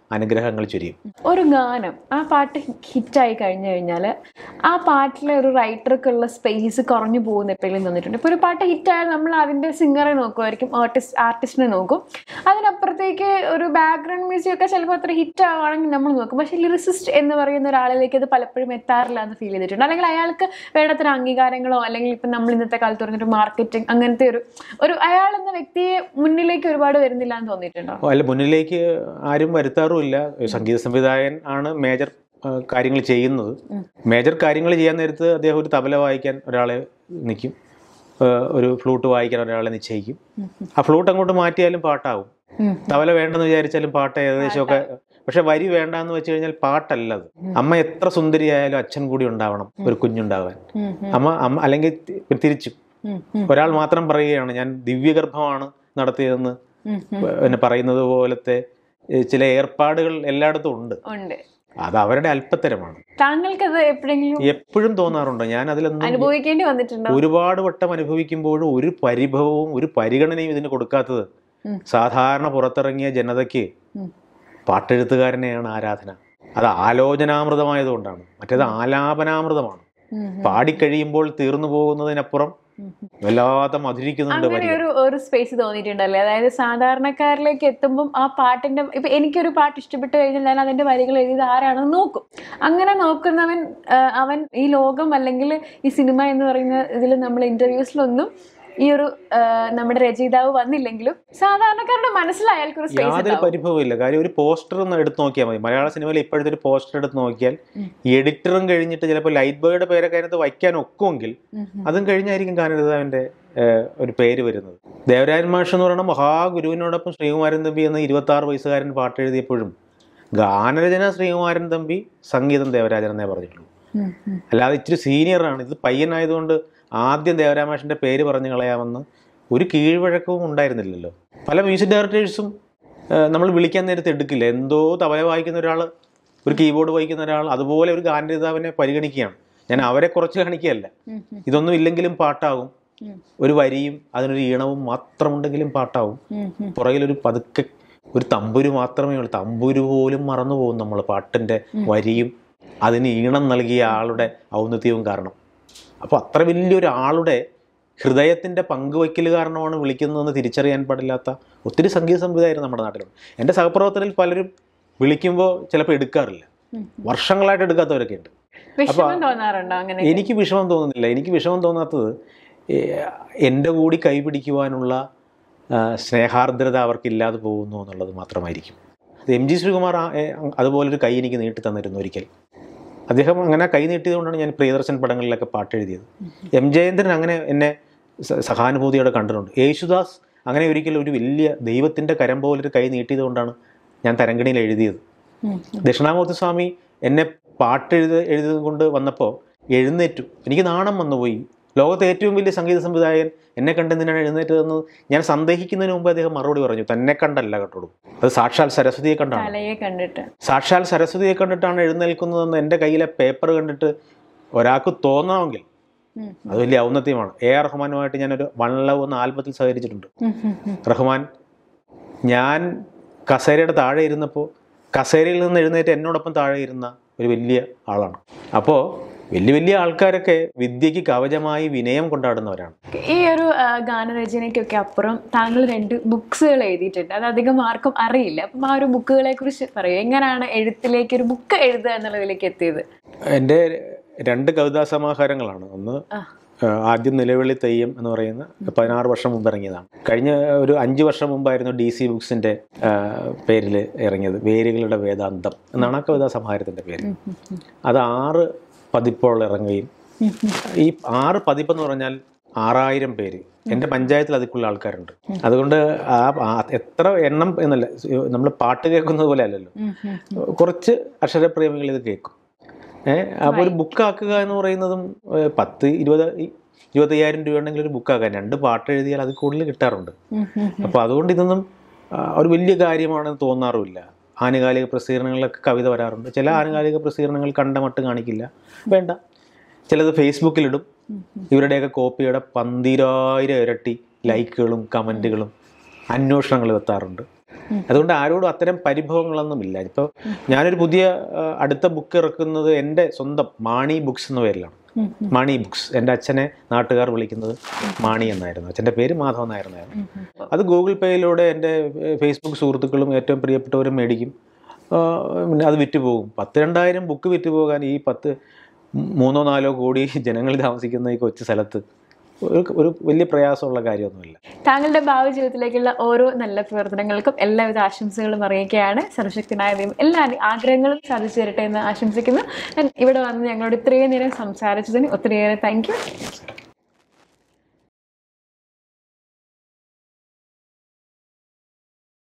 അനുഗ്രഹങ്ങൾ ചൊരിയും ഒരു ഗാനം ആ പാട്ട് ഹിറ്റായി കഴിഞ്ഞു കഴിഞ്ഞാൽ ആ പാട്ടിലെ ഒരു റൈറ്റർക്കുള്ള സ്പേസ് കുറഞ്ഞു പോകുന്ന എപ്പോഴും തോന്നിയിട്ടുണ്ട് ഇപ്പോൾ ഒരു പാട്ട് ഹിറ്റായാൽ നമ്മൾ അതിൻ്റെ സിംഗറെ നോക്കുമായിരിക്കും ആർട്ടിസ്റ്റ് ആർട്ടിസ്റ്റിനെ നോക്കും അതിനപ്പുറത്തേക്ക് ഒരു ബാക്ക്ഗ്രൗണ്ട് മ്യൂസിക് ഒക്കെ ചിലപ്പോൾ അത്ര ഹിറ്റ് ആവുകയാണെങ്കിൽ നമ്മൾ നോക്കും പക്ഷേ ലിറിസിസ്റ്റ് എന്ന് പറയുന്ന ഒരാളിലേക്ക് അത് പലപ്പോഴും എത്താറില്ല എന്ന് ഫീൽ ചെയ്തിട്ടുണ്ട് അല്ലെങ്കിൽ അയാൾക്ക് വേണ്ടത്ര അംഗീകാരങ്ങളോ അല്ലെങ്കിൽ ഇപ്പം നമ്മൾ ഇന്നത്തെ കാലത്ത് പറഞ്ഞൊരു മാർക്കറ്റിംഗ് അങ്ങനത്തെ ഒരു ഒരു അയാൾ എന്ന വ്യക്തിയെ മുന്നിലേക്ക് ഒരുപാട് വരുന്നില്ല എന്ന് തോന്നിയിട്ടുണ്ടോ അല്ല മുന്നിലേക്ക് ആരും വരുത്താറുമില്ല സംഗീത സംവിധായകൻ ആണ് മേജർ കാര്യങ്ങൾ ചെയ്യുന്നത് മേജർ കാര്യങ്ങൾ ചെയ്യാൻ നേരത്ത് അദ്ദേഹം ഒരു തബല വായിക്കാൻ ഒരാളെ നിൽക്കും ഏഹ് ഒരു ഫ്ലൂട്ട് വായിക്കാൻ ഒരാളെ നിശ്ചയിക്കും ആ ഫ്ലൂട്ട് അങ്ങോട്ട് മാറ്റിയാലും പാട്ടാവും ഉം. തബല വേണ്ടെന്ന് വിചാരിച്ചാലും പാട്ട് ഏകദേശമൊക്കെ പക്ഷെ വരി വേണ്ടാന്ന് വെച്ച് കഴിഞ്ഞാൽ പാട്ടല്ലത് അമ്മ എത്ര സുന്ദരിയായാലും അച്ഛൻ കൂടി ഉണ്ടാവണം ഒരു കുഞ്ഞുണ്ടാവാൻ ഉം, അമ്മ അമ്മ അല്ലെങ്കിൽ തി- തിരിച്ചും ഉം, ഉം, ഒരാൾ മാത്രം പറയുകയാണ് ഞാൻ ദിവ്യഗർഭമാണ് നടത്തിയതെന്ന് ഉം, ഉം. പിന്നെ പറയുന്നത് പോലത്തെ ഏഹ് ചില ഏർപ്പാടുകൾ എല്ലായിടത്തും ഉണ്ട് ഉണ്ട് അത് അവരുടെ അല്പത്തരമാണ് താങ്കൾക്കത് എപ്പോഴെങ്കിലും എപ്പോഴും തോന്നാറുണ്ട് ഞാൻ അതിലൊന്നും അനുഭവിക്കേണ്ടി വന്നിട്ടുണ്ടോ ഒരുപാട് വട്ടം അനുഭവിക്കുമ്പോഴും ഒരു പരിഭവവും ഒരു പരിഗണനയും ഇതിന് കൊടുക്കാത്തത് ഉം. സാധാരണ പുറത്തിറങ്ങിയ ജനതയ്ക്ക് ഉം. പാട്ടെഴുത്തുകാരനെയാണ് ആരാധന അത് ആലോചനാമൃതമായതുകൊണ്ടാണ് മറ്റേത് ആലാപനാമൃതമാണ് ഉം, ഉം, പാടിക്കഴിയുമ്പോൾ തീർന്നു പോകുന്നതിനപ്പുറം ഉം, ഉം. വല്ലാതെ മധുരിക്കുന്നുണ്ട് അങ്ങനെ വരികൾ ഒരു ഒരു സ്പേസ് തോന്നിയിട്ടുണ്ടല്ലേ അതായത് സാധാരണക്കാരിലേക്ക് എത്തുമ്പം ആ പാട്ടിന്റെ ഇപ്പൊ എനിക്കൊരു പാട്ട് ഇഷ്ടപ്പെട്ട് കഴിഞ്ഞാൽ ഞാൻ അതിന്റെ വരികൾ എഴുതിയത് ആരാണെന്ന് നോക്കും അങ്ങനെ നോക്കുന്നവൻ ആ, അവൻ ഈ ലോകം അല്ലെങ്കിൽ ഈ സിനിമ എന്ന് പറയുന്ന ഇതിൽ നമ്മൾ ഇന്റർവ്യൂസിലൊന്നും ഈ ഒരു ആ, നമ്മുടെ രചയിതാവ് വന്നില്ലെങ്കിലും സാധാരണക്കാരുടെ മനസ്സിൽ അയാൾക്കൊരു സ്പേസ് യാതൊരു ഉണ്ടാവും പരിഭവമില്ല കാര്യം ഒരു പോസ്റ്റർ ഒന്ന് എടുത്ത് നോക്കിയാൽ മതി മലയാള സിനിമയിൽ ഇപ്പോഴത്തെ ഒരു പോസ്റ്റർ എടുത്ത് നോക്കിയാൽ ഉം. എഡിറ്ററും കഴിഞ്ഞിട്ട് ചിലപ്പോൾ ലൈറ്റ് ബോയുടെ പേരൊക്കെ അതിനകത്ത് വയ്ക്കാൻ ഒക്കുമെങ്കിൽ ഉം, ഉം. അതും കഴിഞ്ഞായിരിക്കും ഗാനരതാവിന്റെ ഏഹ്, ഒരു പേര് വരുന്നത് ദേവരാജൻ മാഷ് എന്ന് പറയുന്ന മഹാഗുരുവിനോടൊപ്പം ശ്രീകുമാരൻ തമ്പി എന്ന ഇരുപത്തി ആറ് വയസ്സുകാരൻ പാട്ട് എഴുതിയപ്പോഴും ഗാനരചന ശ്രീകുമാരൻ തമ്പി സംഗീതം ദേവരാജൻ എന്നേ പറഞ്ഞിട്ടുള്ളൂ ഉം, ഉം. അല്ലാതെ ഇച്ചിരി സീനിയറാണ് ഇത് പയ്യനായതുകൊണ്ട് ആദ്യം ദേവരാമാഷിന്റെ പേര് പറഞ്ഞു കളയാമെന്ന് ഒരു കീഴ്വഴക്കവും ഉണ്ടായിരുന്നില്ലല്ലോ പല മ്യൂസിക് ഡയറക്ടേഴ്സും നമ്മൾ വിളിക്കാൻ നേരത്തെ എടുക്കില്ല എന്തോ തവല വായിക്കുന്ന ഒരാൾ ഒരു കീബോർഡ് വായിക്കുന്ന ഒരാൾ അതുപോലെ ഒരു ഗാനരതാവിനെ പരിഗണിക്കുകയാണ് ഞാൻ അവരെ കുറച്ച് കാണിക്കുകയല്ല ഉം, ഉം, ഇതൊന്നും ഇല്ലെങ്കിലും പാട്ടാവും ഉം, ഒരു വരിയും അതിനൊരു ഈണവും മാത്രമുണ്ടെങ്കിലും പാട്ടാവും ഉം, ഉം. പുറകിലൊരു പതുക്കെ ഒരു തമ്പുരു മാത്രമേ ഉള്ളൂ തമ്പുരു പോലും മറന്നു പോകും നമ്മൾ പാട്ടിൻ്റെ വരിയും അതിന് ഈണം നൽകിയ ആളുടെ ഔന്നത്യവും കാരണം അപ്പോൾ അത്ര വലിയൊരു ആളുടെ ഹൃദയത്തിൻ്റെ പങ്കുവയ്ക്കൽ കാരണമാണ് വിളിക്കുന്നതെന്ന് തിരിച്ചറിയാൻ പാടില്ലാത്ത ഒത്തിരി സംഗീത സംവിധായകർ നമ്മുടെ നാട്ടിലുണ്ട് എൻ്റെ സഹപ്രവർത്തകരിൽ പലരും വിളിക്കുമ്പോൾ ചിലപ്പോൾ എടുക്കാറില്ല ഉം. വർഷങ്ങളായിട്ട് എടുക്കാത്തവരൊക്കെ ഉണ്ട് വിഷമം തോന്നാറുണ്ടോ അങ്ങനെ എനിക്ക് വിഷമം തോന്നുന്നില്ല എനിക്ക് വിഷമം തോന്നാത്തത് ഏഹ്, എൻ്റെ കൂടി കൈപിടിക്കുവാനുള്ള ആ, സ്നേഹാർദ്രത അവർക്കില്ലാതെ പോകുന്നു എന്നുള്ളത് മാത്രമായിരിക്കും അത് എം ജി ശ്രീകുമാർ ആ- ഏ, അതുപോലൊരു കൈ എനിക്ക് നീട്ടി തന്നിരുന്നു ഒരിക്കൽ അദ്ദേഹം അങ്ങനെ കൈ നീട്ടിയതുകൊണ്ടാണ് ഞാൻ പ്രിയദർശൻ പടങ്ങളിലൊക്കെ പാട്ട് എഴുതിയത് എം ജയേന്ദ്രൻ അങ്ങനെ എന്നെ സ- സഹാനുഭൂതിയോടെ കണ്ടിട്ടുണ്ട് യേശുദാസ് അങ്ങനെ ഒരിക്കലും ഒരു വലിയ ദൈവത്തിൻ്റെ കരം പോലൊരു കൈ നീട്ടിയത് കൊണ്ടാണ് ഞാൻ തരങ്കണിയിൽ എഴുതിയത് ഉം, ദക്ഷിണാമൂർത്തി സ്വാമി എന്നെ പാട്ട് എഴുത എഴുതി കൊണ്ട് വന്നപ്പോൾ എഴുന്നേറ്റു എനിക്ക് നാണം വന്നുപോയി ലോകത്തെ ഏറ്റവും വലിയ സംഗീത സംവിധായകൻ എന്നെ കണ്ടെന്തിനാണ് എഴുന്നേറ്റതെന്ന് ഞാൻ സന്ദേഹിക്കുന്നതിന് മുമ്പ് അദ്ദേഹം മറുപടി പറഞ്ഞു തന്നെ കണ്ടല്ല കേട്ടോളൂ അത് സാക്ഷാൽ സരസ്വതിയെ കണ്ടാണ് കലയെ കണ്ടിട്ട് സാക്ഷാൽ സരസ്വതിയെ കണ്ടിട്ടാണ് എഴുന്നേൽക്കുന്നതെന്ന് എൻ്റെ കയ്യിലെ പേപ്പർ കണ്ടിട്ട് ഒരാൾക്ക് തോന്നാമെങ്കിൽ ഉം, അത് വലിയ ഔന്നത്യമാണ് എ ആർ റഹ്മാനുമായിട്ട് ഞാനൊരു വൺ ലവ് എന്ന ആൽബത്തിൽ സഹകരിച്ചിട്ടുണ്ട് ഉം, ഉം, ഉം. റഹ്മാൻ ഞാൻ കസേരയുടെ താഴെ ഇരുന്നപ്പോൾ കസേരയിൽ നിന്ന് എഴുന്നേറ്റ് എന്നോടൊപ്പം താഴെ ഇരുന്ന ഒരു വലിയ ആളാണ് അപ്പോൾ വലിയ വലിയ ആൾക്കാരൊക്കെ വിദ്യയ്ക്ക് കവചമായി വിനയം കൊണ്ടാടുന്നവരാണ് ഈ ഒരു ആ, ഗാനരചനയ്ക്കൊക്കെ അപ്പുറം താങ്കൾ രണ്ട് ബുക്സുകൾ എഴുതിയിട്ടുണ്ട് അത് അധികം ആർക്കും അറിയില്ല അപ്പം ആ ഒരു ബുക്കുകളെ കുറിച്ച് പറയൂ എങ്ങനെയാണ് എഴുത്തിലേക്ക് ഒരു ബുക്ക് എഴുതുക എന്നുള്ളതിലേക്ക് എത്തിയത് എൻ്റെ രണ്ട് കവിതാ സമാഹാരങ്ങളാണ് ഒന്ന് ആ. ആ, ആദ്യം നിലവിളി തെയ്യം എന്ന് പറയുന്ന പതിനാറ് വർഷം മുമ്പ് ഇറങ്ങിയതാണ് കഴിഞ്ഞ ഒരു അഞ്ച് വർഷം മുമ്പായിരുന്നു ഡി സി ബുക്സിൻ്റെ പേരിൽ ഇറങ്ങിയത് വേരുകളുടെ വേദാന്തം എന്നാണ് ആ കവിതാ സമാഹാരത്തിൻ്റെ പേര് ഉം, ഉം, ഉം. അത് ആറ് പതിപ്പുകൾ ഇറങ്ങുകയും ഉം, ഉം. ഈ ആറ് പതിപ്പെന്ന് പറഞ്ഞാൽ ആറായിരം പേര് എൻ്റെ പഞ്ചായത്തിൽ അതിക്കുള്ള ആൾക്കാരുണ്ട് അതുകൊണ്ട് ആ ആ- എത്ര എണ്ണം എന്നല്ല നമ്മൾ പാട്ട് കേൾക്കുന്നത് പോലെ അല്ലല്ലോ ഉം, ഉം. കുറച്ച് അക്ഷരപ്രേമികൾ ഇത് കേൾക്കും ഏഹ് അപ്പോൾ ഒരു ബുക്കാക്കുക എന്ന് പറയുന്നതും ഏഹ്, പത്ത് ഇരുപത് ഇരുപത്തയ്യായിരം രൂപ ഉണ്ടെങ്കിൽ ഒരു ബുക്കാക്കാൻ രണ്ട് പാട്ട് എഴുതിയാൽ അത് കൂടുതൽ കിട്ടാറുണ്ട് ഉം, ഉം. അപ്പോൾ അതുകൊണ്ട് ഇതൊന്നും ആ, ഒരു വലിയ കാര്യമാണെന്ന് തോന്നാറുമില്ല ആനുകാലിക പ്രസിദ്ധീകരണങ്ങളിലൊക്കെ കവിത വരാറുണ്ട് ചില ആനുകാലിക പ്രസിദ്ധീകരണങ്ങൾ കണ്ടമട്ട് കാണിക്കില്ല വേണ്ട ചിലത് ഫേസ്ബുക്കിലിടും ഇവരുടെയൊക്കെ കോപ്പിയുടെ പന്തിരായിരം ഇരട്ടി ലൈക്കുകളും കമൻറ്റുകളും അന്വേഷണങ്ങളും എത്താറുണ്ട് അതുകൊണ്ട് ആരോടും അത്തരം പരിഭവങ്ങളൊന്നുമില്ല ഇപ്പോൾ ഞാനൊരു പുതിയ ആ, അടുത്ത ബുക്ക് ഇറക്കുന്നത് എൻ്റെ സ്വന്തം മാണി ബുക്സ് എന്ന പേരിലാണ് ഉം, മാണി ബുക്സ് എൻ്റെ അച്ഛനെ നാട്ടുകാർ വിളിക്കുന്നത് മാണി എന്നായിരുന്നു അച്ഛൻ്റെ പേര് മാധവൻ നായർന്നായിരുന്നു അത് ഗൂഗിൾ പേയിലൂടെ എൻ്റെ ഏഹ്, ഫേസ്ബുക്ക് സുഹൃത്തുക്കളും ഏറ്റവും പ്രിയപ്പെട്ടവരും മേടിക്കും ആ, പിന്നെ അത് വിറ്റ് പോകും പത്ത് രണ്ടായിരം ബുക്ക് വിറ്റ് പോകാൻ ഈ പത്ത് മൂന്നോ നാലോ കോടി ജനങ്ങൾ താമസിക്കുന്ന ഈ കൊച്ചു സ്ഥലത്ത് ഒരു ഒരു വലിയ പ്രയാസമുള്ള കാര്യമൊന്നുമില്ല താങ്കളുടെ ഭാവി ജീവിതത്തിലേക്കുള്ള ഓരോ നല്ല പ്രവർത്തനങ്ങൾക്കും എല്ലാവിധ ആശംസകളും അറിയിക്കുകയാണ് സർവശക്തനായ ദൈവം എല്ലാ ആഗ്രഹങ്ങളും സാധിച്ചു തരട്ടെ എന്ന് ആശംസിക്കുന്നു ഞാൻ ഇവിടെ വന്ന് ഞങ്ങളോട് ഇത്രയും നേരം സംസാരിച്ചതിന് ഒത്തിരിയേറെ താങ്ക് യു